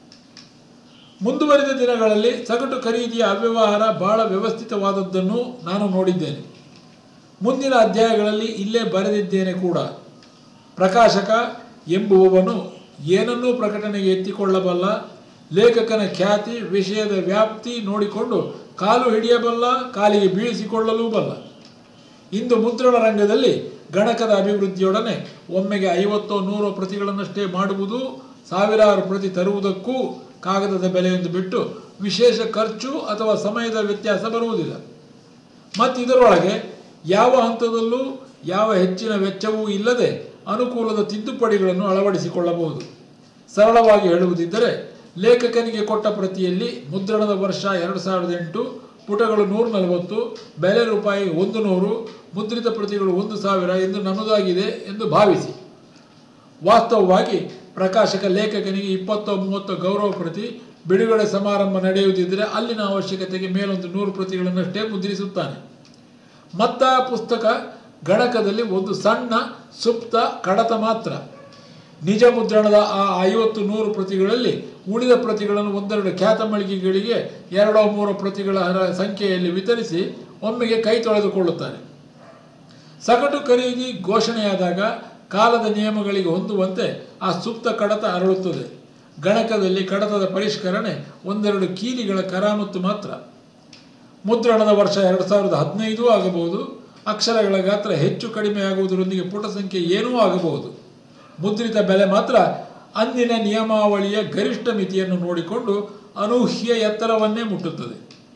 A: ಮುಂದುವರಿದ ದಿನಗಳಲ್ಲಿ ಸಗಟು ಖರೀದಿಯ ಅವ್ಯವಹಾರ ಬಹಳ ವ್ಯವಸ್ಥಿತವಾದದ್ದನ್ನು ನಾನು ನೋಡಿದ್ದೇನೆ ಮುಂದಿನ ಅಧ್ಯಾಯಗಳಲ್ಲಿ ಇಲ್ಲೇ ಬರೆದಿದ್ದೇನೆ ಕೂಡ ಪ್ರಕಾಶಕ ಎಂಬುವವನು ಏನನ್ನೂ ಪ್ರಕಟಣೆಗೆ ಎತ್ತಿಕೊಳ್ಳಬಲ್ಲ ಲೇಖಕನ ಖ್ಯಾತಿ ವಿಷಯದ ವ್ಯಾಪ್ತಿ ನೋಡಿಕೊಂಡು ಕಾಲು ಹಿಡಿಯಬಲ್ಲ ಕಾಲಿಗೆ ಬೀಳಿಸಿಕೊಳ್ಳಲೂ ಬಲ್ಲ ಇಂದು ಮುದ್ರಣ ರಂಗದಲ್ಲಿ ಗಣಕದ ಅಭಿವೃದ್ಧಿಯೊಡನೆ ಒಮ್ಮೆಗೆ ಐವತ್ತೋ ನೂರೋ ಪ್ರತಿಗಳನ್ನಷ್ಟೇ ಮಾಡುವುದು ಸಾವಿರಾರು ಪ್ರತಿ ತರುವುದಕ್ಕೂ ಕಾಗದದ ಬೆಲೆಯೊಂದು ಬಿಟ್ಟು ವಿಶೇಷ ಖರ್ಚು ಅಥವಾ ಸಮಯದ ವ್ಯತ್ಯಾಸ ಬರುವುದಿಲ್ಲ ಮತ್ತು ಇದರೊಳಗೆ ಯಾವ ಹಂತದಲ್ಲೂ ಯಾವ ಹೆಚ್ಚಿನ ವೆಚ್ಚವೂ ಇಲ್ಲದೆ ಅನುಕೂಲದ ತಿದ್ದುಪಡಿಗಳನ್ನು ಅಳವಡಿಸಿಕೊಳ್ಳಬಹುದು ಸರಳವಾಗಿ ಹೇಳುವುದಿದ್ದರೆ ಲೇಖಕನಿಗೆ ಕೊಟ್ಟ ಪ್ರತಿಯಲ್ಲಿ ಮುದ್ರಣದ ವರ್ಷ ಎರಡು ಸಾವಿರದ ಎಂಟು ಪುಟಗಳು ನೂರ ನಲವತ್ತು ಬೆಲೆ ರೂಪಾಯಿ ಒಂದು ನೂರು ಮುದ್ರಿತ ಪ್ರತಿಗಳು ಒಂದು ಸಾವಿರ ಎಂದು ನನ್ನದಾಗಿದೆ ಎಂದು ಭಾವಿಸಿ ವಾಸ್ತವವಾಗಿ ಪ್ರಕಾಶಕ ಲೇಖಕನಿಗೆ ಇಪ್ಪತ್ತೋ ಮೂವತ್ತೋ ಗೌರವ ಪ್ರತಿ ಬಿಡುಗಡೆ ಸಮಾರಂಭ ನಡೆಯುವುದಿದ್ದರೆ ಅಲ್ಲಿನ ಅವಶ್ಯಕತೆಗೆ ಮೇಲೊಂದು ನೂರು ಪ್ರತಿಗಳನ್ನಷ್ಟೇ ಮುದ್ರಿಸುತ್ತಾನೆ ಮತ್ತ ಪುಸ್ತಕ ಗಣಕದಲ್ಲಿ ಒಂದು ಸಣ್ಣ ಸುಪ್ತ ಕಡತ ಮಾತ್ರ ನಿಜ ಮುದ್ರಣದ ಆ ಐವತ್ತು ನೂರು ಪ್ರತಿಗಳಲ್ಲಿ ಉಳಿದ ಪ್ರತಿಗಳನ್ನು ಒಂದೆರಡು ಖ್ಯಾತ ಮಳಿಗೆಗಳಿಗೆ ಎರಡೋ ಮೂರೋ ಪ್ರತಿಗಳ ಹರ- ಸಂಖ್ಯೆಯಲ್ಲಿ ವಿತರಿಸಿ ಒಮ್ಮೆಗೆ ಕೈ ತೊಳೆದುಕೊಳ್ಳುತ್ತಾರೆ ಸಗಟು ಖರೀದಿ ಘೋಷಣೆಯಾದಾಗ ಕಾಲದ ನಿಯಮಗಳಿಗೆ ಹೊಂದುವಂತೆ ಆ ಸುಪ್ತ ಕಡತ ಅರಳುತ್ತದೆ ಗಣಕದಲ್ಲಿ ಕಡತದ ಪರಿಷ್ಕರಣೆ ಒಂದೆರಡು ಕೀಲಿಗಳ ಕರಾಮತ್ತು ಮಾತ್ರ ಮುದ್ರಣದ ವರ್ಷ ಎರಡು ಸಾವಿರದ ಹದಿನೈದು ಆಗಬಹುದು ಅಕ್ಷರಗಳ ಗಾತ್ರ ಹೆಚ್ಚು ಕಡಿಮೆ ಆಗುವುದರೊಂದಿಗೆ ಪುಟ ಸಂಖ್ಯೆ ಏನೂ ಆಗಬಹುದು ಮುದ್ರಿತ ಬೆಲೆ ಮಾತ್ರ ಅಂದಿನ ನಿಯಮಾವಳಿಯ ಗರಿಷ್ಠ ಮಿತಿಯನ್ನು ನೋಡಿಕೊಂಡು ಅನೂಹ್ಯ ಎತ್ತರವನ್ನೇ ಮುಟ್ಟುತ್ತದೆ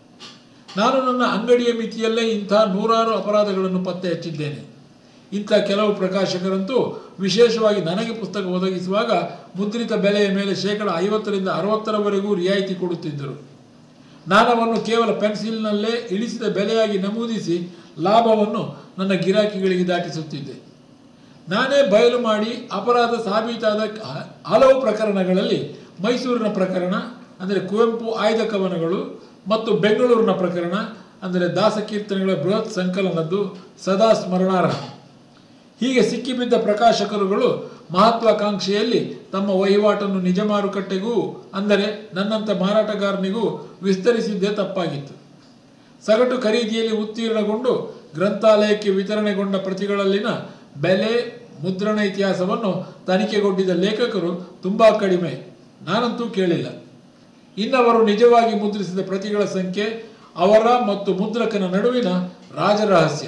A: ನಾನು ನನ್ನ ಅಂಗಡಿಯ ಮಿತಿಯಲ್ಲೇ ಇಂಥ ನೂರಾರು ಅಪರಾಧಗಳನ್ನು ಪತ್ತೆ ಹಚ್ಚಿದ್ದೇನೆ ಇಂಥ ಕೆಲವು ಪ್ರಕಾಶಕರಂತೂ ವಿಶೇಷವಾಗಿ ನನಗೆ ಪುಸ್ತಕ ಒದಗಿಸುವಾಗ ಮುದ್ರಿತ ಬೆಲೆಯ ಮೇಲೆ ಶೇಕಡ ಐವತ್ತರಿಂದ ಅರವತ್ತರವರೆಗೂ ರಿಯಾಯಿತಿ ಕೊಡುತ್ತಿದ್ದರು ನಾನವನ್ನು ಕೇವಲ ಪೆನ್ಸಿಲ್ನಲ್ಲೇ ಇಳಿಸಿದ ಬೆಲೆಯಾಗಿ ನಮೂದಿಸಿ ಲಾಭವನ್ನು ನನ್ನ ಗಿರಾಕಿಗಳಿಗೆ ದಾಟಿಸುತ್ತಿದ್ದೆ ನಾನೇ ಬಯಲು ಮಾಡಿ ಅಪರಾಧ ಸಾಬೀತಾದ ಹ- ಹಲವು ಪ್ರಕರಣಗಳಲ್ಲಿ ಮೈಸೂರಿನ ಪ್ರಕರಣ ಅಂದರೆ ಕುವೆಂಪು ಆಯ್ದ ಕವನಗಳು ಮತ್ತು ಬೆಂಗಳೂರಿನ ಪ್ರಕರಣ ಅಂದರೆ ದಾಸಕೀರ್ತನೆಗಳ ಬೃಹತ್ ಸಂಕಲನದ್ದು ಸದಾ ಸ್ಮರಣಾರ್ಹ ಹೀಗೆ ಸಿಕ್ಕಿಬಿದ್ದ ಪ್ರಕಾಶಕರುಗಳು ಮಹತ್ವಾಕಾಂಕ್ಷೆಯಲ್ಲಿ ತಮ್ಮ ವಹಿವಾಟನ್ನು ನಿಜ ಮಾರುಕಟ್ಟೆಗೂ ಅಂದರೆ ನನ್ನಂಥ ಮಾರಾಟಗಾರನಿಗೂ ವಿಸ್ತರಿಸಿದ್ದೇ ತಪ್ಪಾಗಿತ್ತು ಸಗಟು ಖರೀದಿಯಲ್ಲಿ ಉತ್ತೀರ್ಣಗೊಂಡು ಗ್ರಂಥಾಲಯಕ್ಕೆ ವಿತರಣೆಗೊಂಡ ಪ್ರತಿಗಳಲ್ಲಿನ ಬೆಲೆ ಮುದ್ರಣ ಇತಿಹಾಸವನ್ನು ತನಿಖೆಗೊಂಡಿದ್ದ ಲೇಖಕರು ತುಂಬ ಕಡಿಮೆ ನಾನಂತೂ ಕೇಳಿಲ್ಲ ಇನ್ನವರು ನಿಜವಾಗಿ ಮುದ್ರಿಸಿದ ಪ್ರತಿಗಳ ಸಂಖ್ಯೆ ಅವರ ಮತ್ತು ಮುದ್ರಕನ ನಡುವಿನ ರಾಜರಹಸ್ಯ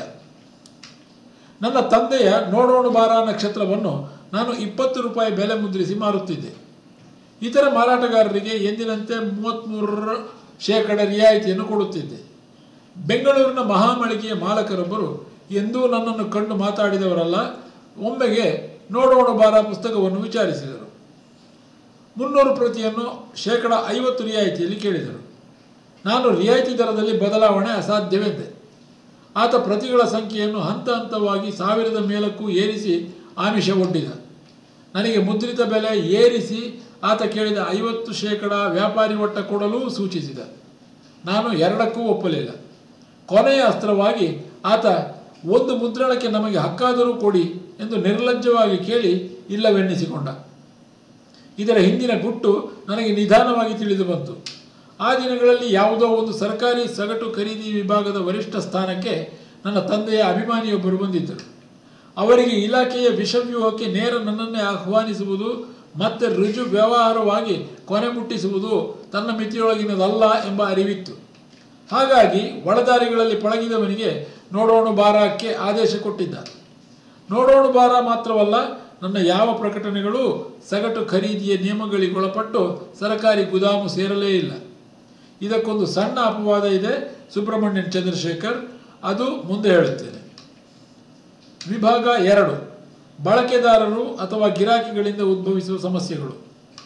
A: ನನ್ನ ತಂದೆಯ ನೋಡೋಣ ಬಾರ ನಕ್ಷತ್ರವನ್ನು ನಾನು ಇಪ್ಪತ್ತು ರೂಪಾಯಿ ಬೆಲೆ ಮುದ್ರಿಸಿ ಮಾರುತ್ತಿದ್ದೆ ಇತರ ಮಾರಾಟಗಾರರಿಗೆ ಎಂದಿನಂತೆ ಮೂವತ್ತ್ಮೂರರ ಶೇಕಡ ರಿಯಾಯಿತಿಯನ್ನು ಕೊಡುತ್ತಿದ್ದೆ ಬೆಂಗಳೂರಿನ ಮಹಾಮಳಿಗೆಯ ಮಾಲಕರೊಬ್ಬರು ಎಂದೂ ನನ್ನನ್ನು ಕಂಡು ಮಾತಾಡಿದವರಲ್ಲ ಒಮ್ಮೆಗೆ ನೋಡೋಣ ಬಾರ ಪುಸ್ತಕವನ್ನು ವಿಚಾರಿಸಿದರು ಮುನ್ನೂರು ಪ್ರತಿಯನ್ನು ಶೇಕಡ ಐವತ್ತು ರಿಯಾಯಿತಿಯಲ್ಲಿ ಕೇಳಿದರು ನಾನು ರಿಯಾಯಿತಿ ದರದಲ್ಲಿ ಬದಲಾವಣೆ ಅಸಾಧ್ಯವೆಂದೆ ಆತ ಪ್ರತಿಗಳ ಸಂಖ್ಯೆಯನ್ನು ಹಂತ ಹಂತವಾಗಿ ಸಾವಿರದ ಮೇಲಕ್ಕೂ ಏರಿಸಿ ಆಮಿಷ ಒಡ್ಡಿದ ನನಗೆ ಮುದ್ರಿತ ಬೆಲೆ ಏರಿಸಿ ಆತ ಕೇಳಿದ ಐವತ್ತು ಶೇಕಡ ವ್ಯಾಪಾರಿ ಒಟ್ಟ ಕೊಡಲು ಸೂಚಿಸಿದ ನಾನು ಎರಡಕ್ಕೂ ಒಪ್ಪಲಿಲ್ಲ ಕೊನೆಯ ಅಸ್ತ್ರವಾಗಿ ಆತ ಒಂದು ಮುದ್ರಣಕ್ಕೆ ನಮಗೆ ಹಕ್ಕಾದರೂ ಕೊಡಿ ಎಂದು ನಿರ್ಲಜ್ಜವಾಗಿ ಕೇಳಿ ಇಲ್ಲವೆನ್ನಿಸಿಕೊಂಡ ಇದರ ಹಿಂದಿನ ಗುಟ್ಟು ನನಗೆ ನಿಧಾನವಾಗಿ ತಿಳಿದು ಬಂತು ಆ ದಿನಗಳಲ್ಲಿ ಯಾವುದೋ ಒಂದು ಸರ್ಕಾರಿ ಸಗಟು ಖರೀದಿ ವಿಭಾಗದ ವರಿಷ್ಠ ಸ್ಥಾನಕ್ಕೆ ನನ್ನ ತಂದೆಯ ಅಭಿಮಾನಿಯೊಬ್ಬರು ಬಂದಿದ್ದರು ಅವರಿಗೆ ಇಲಾಖೆಯ ವಿಷವ್ಯೂಹಕ್ಕೆ ನೇರ ನನ್ನನ್ನೇ ಆಹ್ವಾನಿಸುವುದು ಮತ್ತೆ ರುಜು ವ್ಯವಹಾರವಾಗಿ ಕೊನೆ ಮುಟ್ಟಿಸುವುದು ತನ್ನ ಮಿತಿಯೊಳಗಿನದಲ್ಲ ಎಂಬ ಅರಿವಿತ್ತು ಹಾಗಾಗಿ ಒಳದಾರಿಗಳಲ್ಲಿ ಪಳಗಿದವನಿಗೆ ನೋಡೋಣ ಬಾರಕ್ಕೆ ಆದೇಶ ಕೊಟ್ಟಿದ್ದ ನೋಡೋಣ ಬಾರ ಮಾತ್ರವಲ್ಲ ನನ್ನ ಯಾವ ಪ್ರಕಟಣೆಗಳು ಸಗಟು ಖರೀದಿಯ ನಿಯಮಗಳಿಗೊಳಪಟ್ಟು ಸರಕಾರಿ ಗುದಾಮು ಸೇರಲೇ ಇಲ್ಲ ಇದಕ್ಕೊಂದು ಸಣ್ಣ ಅಪವಾದ ಇದೆ ಸುಬ್ರಹ್ಮಣ್ಯನ್ ಚಂದ್ರಶೇಖರ್ ಅದು ಮುಂದೆ ಹೇಳುತ್ತೇನೆ ವಿಭಾಗ ಎರಡು ಬಳಕೆದಾರರು ಅಥವಾ ಗಿರಾಕಿಗಳಿಂದ ಉದ್ಭವಿಸುವ ಸಮಸ್ಯೆಗಳು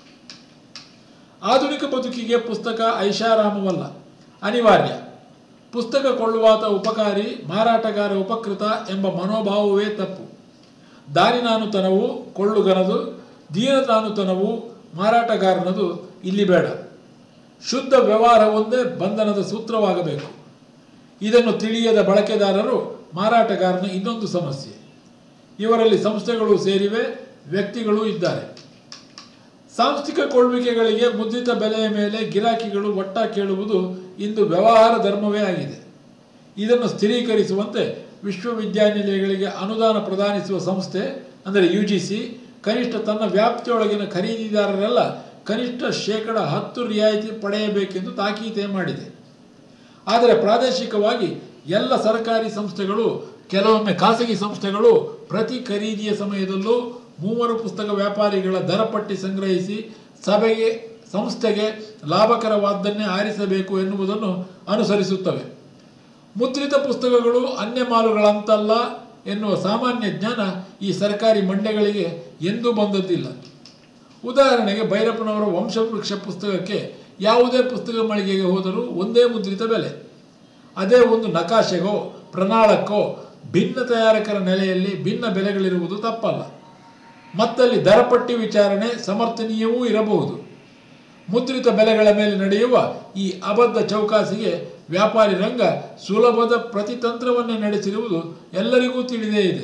A: ಆಧುನಿಕ ಬದುಕಿಗೆ ಪುಸ್ತಕ ಐಷಾರಾಮವಲ್ಲ ಅನಿವಾರ್ಯ ಪುಸ್ತಕ ಕೊಳ್ಳುವಾತ ಉಪಕಾರಿ ಮಾರಾಟಗಾರ ಉಪಕೃತ ಎಂಬ ಮನೋಭಾವವೇ ತಪ್ಪು ದಾನಿನಾನುತನವು ಕೊಳ್ಳುಗನದು ದೀನತಾನುತನವು ಮಾರಾಟಗಾರನದು ಇಲ್ಲಿ ಬೇಡ ಶುದ್ಧ ವ್ಯವಹಾರ ಒಂದೇ ಬಂಧನದ ಸೂತ್ರವಾಗಬೇಕು ಇದನ್ನು ತಿಳಿಯದ ಬಳಕೆದಾರರು ಮಾರಾಟಗಾರನ ಇನ್ನೊಂದು ಸಮಸ್ಯೆ ಇವರಲ್ಲಿ ಸಂಸ್ಥೆಗಳು ಸೇರಿವೆ ವ್ಯಕ್ತಿಗಳೂ ಇದ್ದಾರೆ ಸಾಂಸ್ಥಿಕ ಕೊಳ್ಳುವಿಕೆಗಳಿಗೆ ಮುದ್ರಿತ ಬೆಲೆಯ ಮೇಲೆ ಗಿರಾಕಿಗಳು ಒಟ್ಟ ಕೇಳುವುದು ಇಂದು ವ್ಯವಹಾರ ಧರ್ಮವೇ ಆಗಿದೆ ಇದನ್ನು ಸ್ಥಿರೀಕರಿಸುವಂತೆ ವಿಶ್ವವಿದ್ಯಾನಿಲಯಗಳಿಗೆ ಅನುದಾನ ಪ್ರದಾನಿಸುವ ಸಂಸ್ಥೆ ಅಂದರೆ ಯು ಜಿ ಸಿ ಕನಿಷ್ಠ ತನ್ನ ವ್ಯಾಪ್ತಿಯೊಳಗಿನ ಖರೀದಿದಾರರೆಲ್ಲ ಕನಿಷ್ಠ ಶೇಕಡ ಹತ್ತು ರಿಯಾಯಿತಿ ಪಡೆಯಬೇಕೆಂದು ತಾಕೀತೆ ಮಾಡಿದೆ ಆದರೆ ಪ್ರಾದೇಶಿಕವಾಗಿ ಎಲ್ಲ ಸರ್ಕಾರಿ ಸಂಸ್ಥೆಗಳು ಕೆಲವೊಮ್ಮೆ ಖಾಸಗಿ ಸಂಸ್ಥೆಗಳು ಪ್ರತಿ ಖರೀದಿಯ ಸಮಯದಲ್ಲೂ ಮೂವರು ಪುಸ್ತಕ ವ್ಯಾಪಾರಿಗಳ ದರ ಪಟ್ಟಿ ಸಂಗ್ರಹಿಸಿ ಸಭೆಗೆ ಸಂಸ್ಥೆಗೆ ಲಾಭಕರವಾದ್ದನ್ನೇ ಆರಿಸಬೇಕು ಎನ್ನುವುದನ್ನು ಅನುಸರಿಸುತ್ತವೆ ಮುದ್ರಿತ ಪುಸ್ತಕಗಳು ಅನ್ಯ ಮಾಲುಗಳಂತಲ್ಲ ಎನ್ನುವ ಸಾಮಾನ್ಯ ಜ್ಞಾನ ಈ ಸರ್ಕಾರಿ ಮಂಡ್ಯಗಳಿಗೆ ಎಂದೂ ಬಂದದ್ದಿಲ್ಲ ಉದಾಹರಣೆಗೆ ಭೈರಪ್ಪನವರ ವಂಶವೃಕ್ಷ ಪುಸ್ತಕಕ್ಕೆ ಯಾವುದೇ ಪುಸ್ತಕ ಮಳಿಗೆಗೆ ಹೋದರೂ ಒಂದೇ ಮುದ್ರಿತ ಬೆಲೆ ಅದೇ ಒಂದು ನಕಾಶೆಗೋ ಪ್ರಣಾಳಕ್ಕೋ ಭಿನ್ನ ತಯಾರಕರ ನೆಲೆಯಲ್ಲಿ ಭಿನ್ನ ಬೆಲೆಗಳಿರುವುದು ತಪ್ಪಲ್ಲ ಮತ್ತಲ್ಲಿ ದರಪಟ್ಟಿ ವಿಚಾರಣೆ ಸಮರ್ಥನೀಯವೂ ಇರಬಹುದು ಮುದ್ರಿತ ಬೆಲೆಗಳ ಮೇಲೆ ನಡೆಯುವ ಈ ಅಬದ್ಧ ಚೌಕಾಸಿಗೆ ವ್ಯಾಪಾರಿ ರಂಗ ಸುಲಭದ ಪ್ರತಿತಂತ್ರವನ್ನೇ ನಡೆಸಿರುವುದು ಎಲ್ಲರಿಗೂ ತಿಳಿದೇ ಇದೆ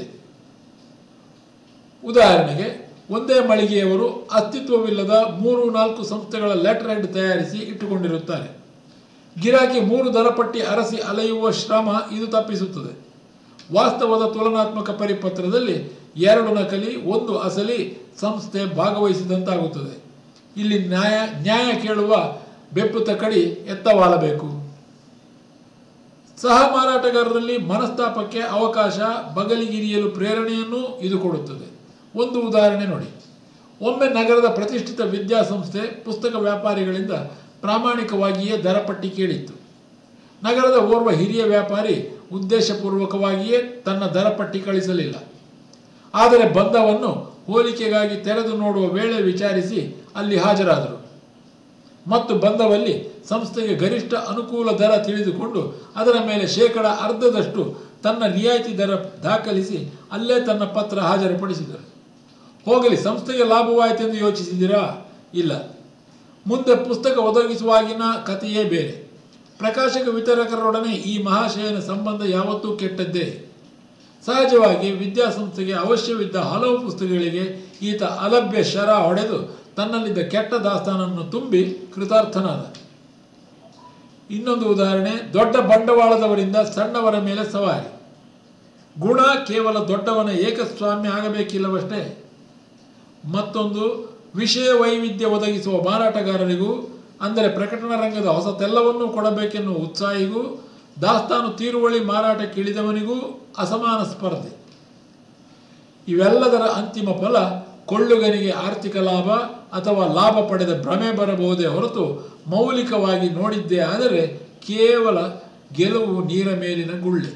A: ಉದಾಹರಣೆಗೆ ಒಂದೇ ಮಳಿಗೆಯವರು ಅಸ್ತಿತ್ವವಿಲ್ಲದ ಮೂರು ನಾಲ್ಕು ಸಂಸ್ಥೆಗಳ ಲೆಟರ್ ಹೆಡ್ ತಯಾರಿಸಿ ಇಟ್ಟುಕೊಂಡಿರುತ್ತಾರೆ ಗಿರಾಕಿ ಮೂರು ದರಪಟ್ಟಿ ಅರಸಿ ಅಲೆಯುವ ಶ್ರಮ ಇದು ತಪ್ಪಿಸುತ್ತದೆ ವಾಸ್ತವದ ತುಲನಾತ್ಮಕ ಪರಿಪತ್ರದಲ್ಲಿ ಎರಡು ನಕಲಿ ಒಂದು ಅಸಲಿ ಸಂಸ್ಥೆ ಭಾಗವಹಿಸಿದಂತಾಗುತ್ತದೆ ಇಲ್ಲಿ ನ್ಯಾಯ ನ್ಯಾಯ ಕೇಳುವ ಬೆಪ್ಪು ತಕಡಿ ಎತ್ತವಾಲಬೇಕು ಸಹ ಮಾರಾಟಗಾರರಲ್ಲಿ ಮನಸ್ತಾಪಕ್ಕೆ ಅವಕಾಶ ಬಗಲಿಗಿರಿಯಲು ಪ್ರೇರಣೆಯನ್ನು ಇದು ಕೊಡುತ್ತದೆ ಒಂದು ಉದಾಹರಣೆ ನೋಡಿ ಒಮ್ಮೆ ನಗರದ ಪ್ರತಿಷ್ಠಿತ ವಿದ್ಯಾಸಂಸ್ಥೆ ಪುಸ್ತಕ ವ್ಯಾಪಾರಿಗಳಿಂದ ಪ್ರಾಮಾಣಿಕವಾಗಿಯೇ ದರಪಟ್ಟಿ ಕೇಳಿತ್ತು ನಗರದ ಓರ್ವ ಹಿರಿಯ ವ್ಯಾಪಾರಿ ಉದ್ದೇಶಪೂರ್ವಕವಾಗಿಯೇ ತನ್ನ ದರಪಟ್ಟಿ ಕಳಿಸಲಿಲ್ಲ ಆದರೆ ಬಂಧವನ್ನು ಹೋಲಿಕೆಗಾಗಿ ತೆರೆದು ನೋಡುವ ವೇಳೆ ವಿಚಾರಿಸಿ ಅಲ್ಲಿ ಹಾಜರಾದರು ಮತ್ತು ಬಂದವಲ್ಲಿ ಸಂಸ್ಥೆಗೆ ಗರಿಷ್ಠ ಅನುಕೂಲ ದರ ತಿಳಿದುಕೊಂಡು ಅದರ ಮೇಲೆ ಶೇಕಡ ಅರ್ಧದಷ್ಟು ತನ್ನ ರಿಯಾಯಿತಿ ದರ ದಾಖಲಿಸಿ ಅಲ್ಲೇ ತನ್ನ ಪತ್ರ ಹಾಜರುಪಡಿಸಿದರು ಹೋಗಲಿ ಸಂಸ್ಥೆಗೆ ಲಾಭವಾಯಿತೆಂದು ಯೋಚಿಸಿದಿರಾ ಇಲ್ಲ ಮುಂದೆ ಪುಸ್ತಕ ಒದಗಿಸುವಾಗಿನ ಕಥೆಯೇ ಬೇರೆ ಪ್ರಕಾಶಕ ವಿತರಕರೊಡನೆ ಈ ಮಹಾಶಯನ ಸಂಬಂಧ ಯಾವತ್ತೂ ಕೆಟ್ಟದ್ದೇ ಸಹಜವಾಗಿ ವಿದ್ಯಾಸಂಸ್ಥೆಗೆ ಅವಶ್ಯವಿದ್ದ ಹಲವು ಪುಸ್ತಕಗಳಿಗೆ ಈತ ಅಲಭ್ಯ ಶರ ಹೊಡೆದು ತನ್ನಲ್ಲಿದ್ದ ಕೆಟ್ಟ ದಾಸ್ತಾನನ್ನು ತುಂಬಿ ಕೃತಾರ್ಥನಾದ ಇನ್ನೊಂದು ಉದಾಹರಣೆ ದೊಡ್ಡ ಬಂಡವಾಳದವರಿಂದ ಸಣ್ಣವರ ಮೇಲೆ ಸವಾರಿ ಗುಣ ಕೇವಲ ದೊಡ್ಡವನ ಏಕಸ್ವಾಮ್ಯ ಆಗಬೇಕಿಲ್ಲವಷ್ಟೇ ಮತ್ತೊಂದು ವಿಷಯ ವೈವಿಧ್ಯ ಒದಗಿಸುವ ಮಾರಾಟಗಾರರಿಗೂ ಅಂದರೆ ಪ್ರಕಟಣಾ ರಂಗದ ಹೊಸತೆಲ್ಲವನ್ನೂ ಕೊಡಬೇಕೆನ್ನುವ ಉತ್ಸಾಹಿಗೂ ದಾಸ್ತಾನು ತೀರುವಳಿ ಮಾರಾಟಕ್ಕೆ ಇಳಿದವನಿಗೂ ಅಸಮಾನ ಸ್ಪರ್ಧೆ ಇವೆಲ್ಲದರ ಅಂತಿಮ ಫಲ ಕೊಳ್ಳುಗನಿಗೆ ಆರ್ಥಿಕ ಲಾಭ ಅಥವಾ ಲಾಭ ಪಡೆದ ಭ್ರಮೆ ಬರಬಹುದೇ ಹೊರತು ಮೌಲಿಕವಾಗಿ ನೋಡಿದ್ದೇ ಆದರೆ ಕೇವಲ ಗೆಲುವು ನೀರ ಮೇಲಿನ ಗುಳ್ಳೆ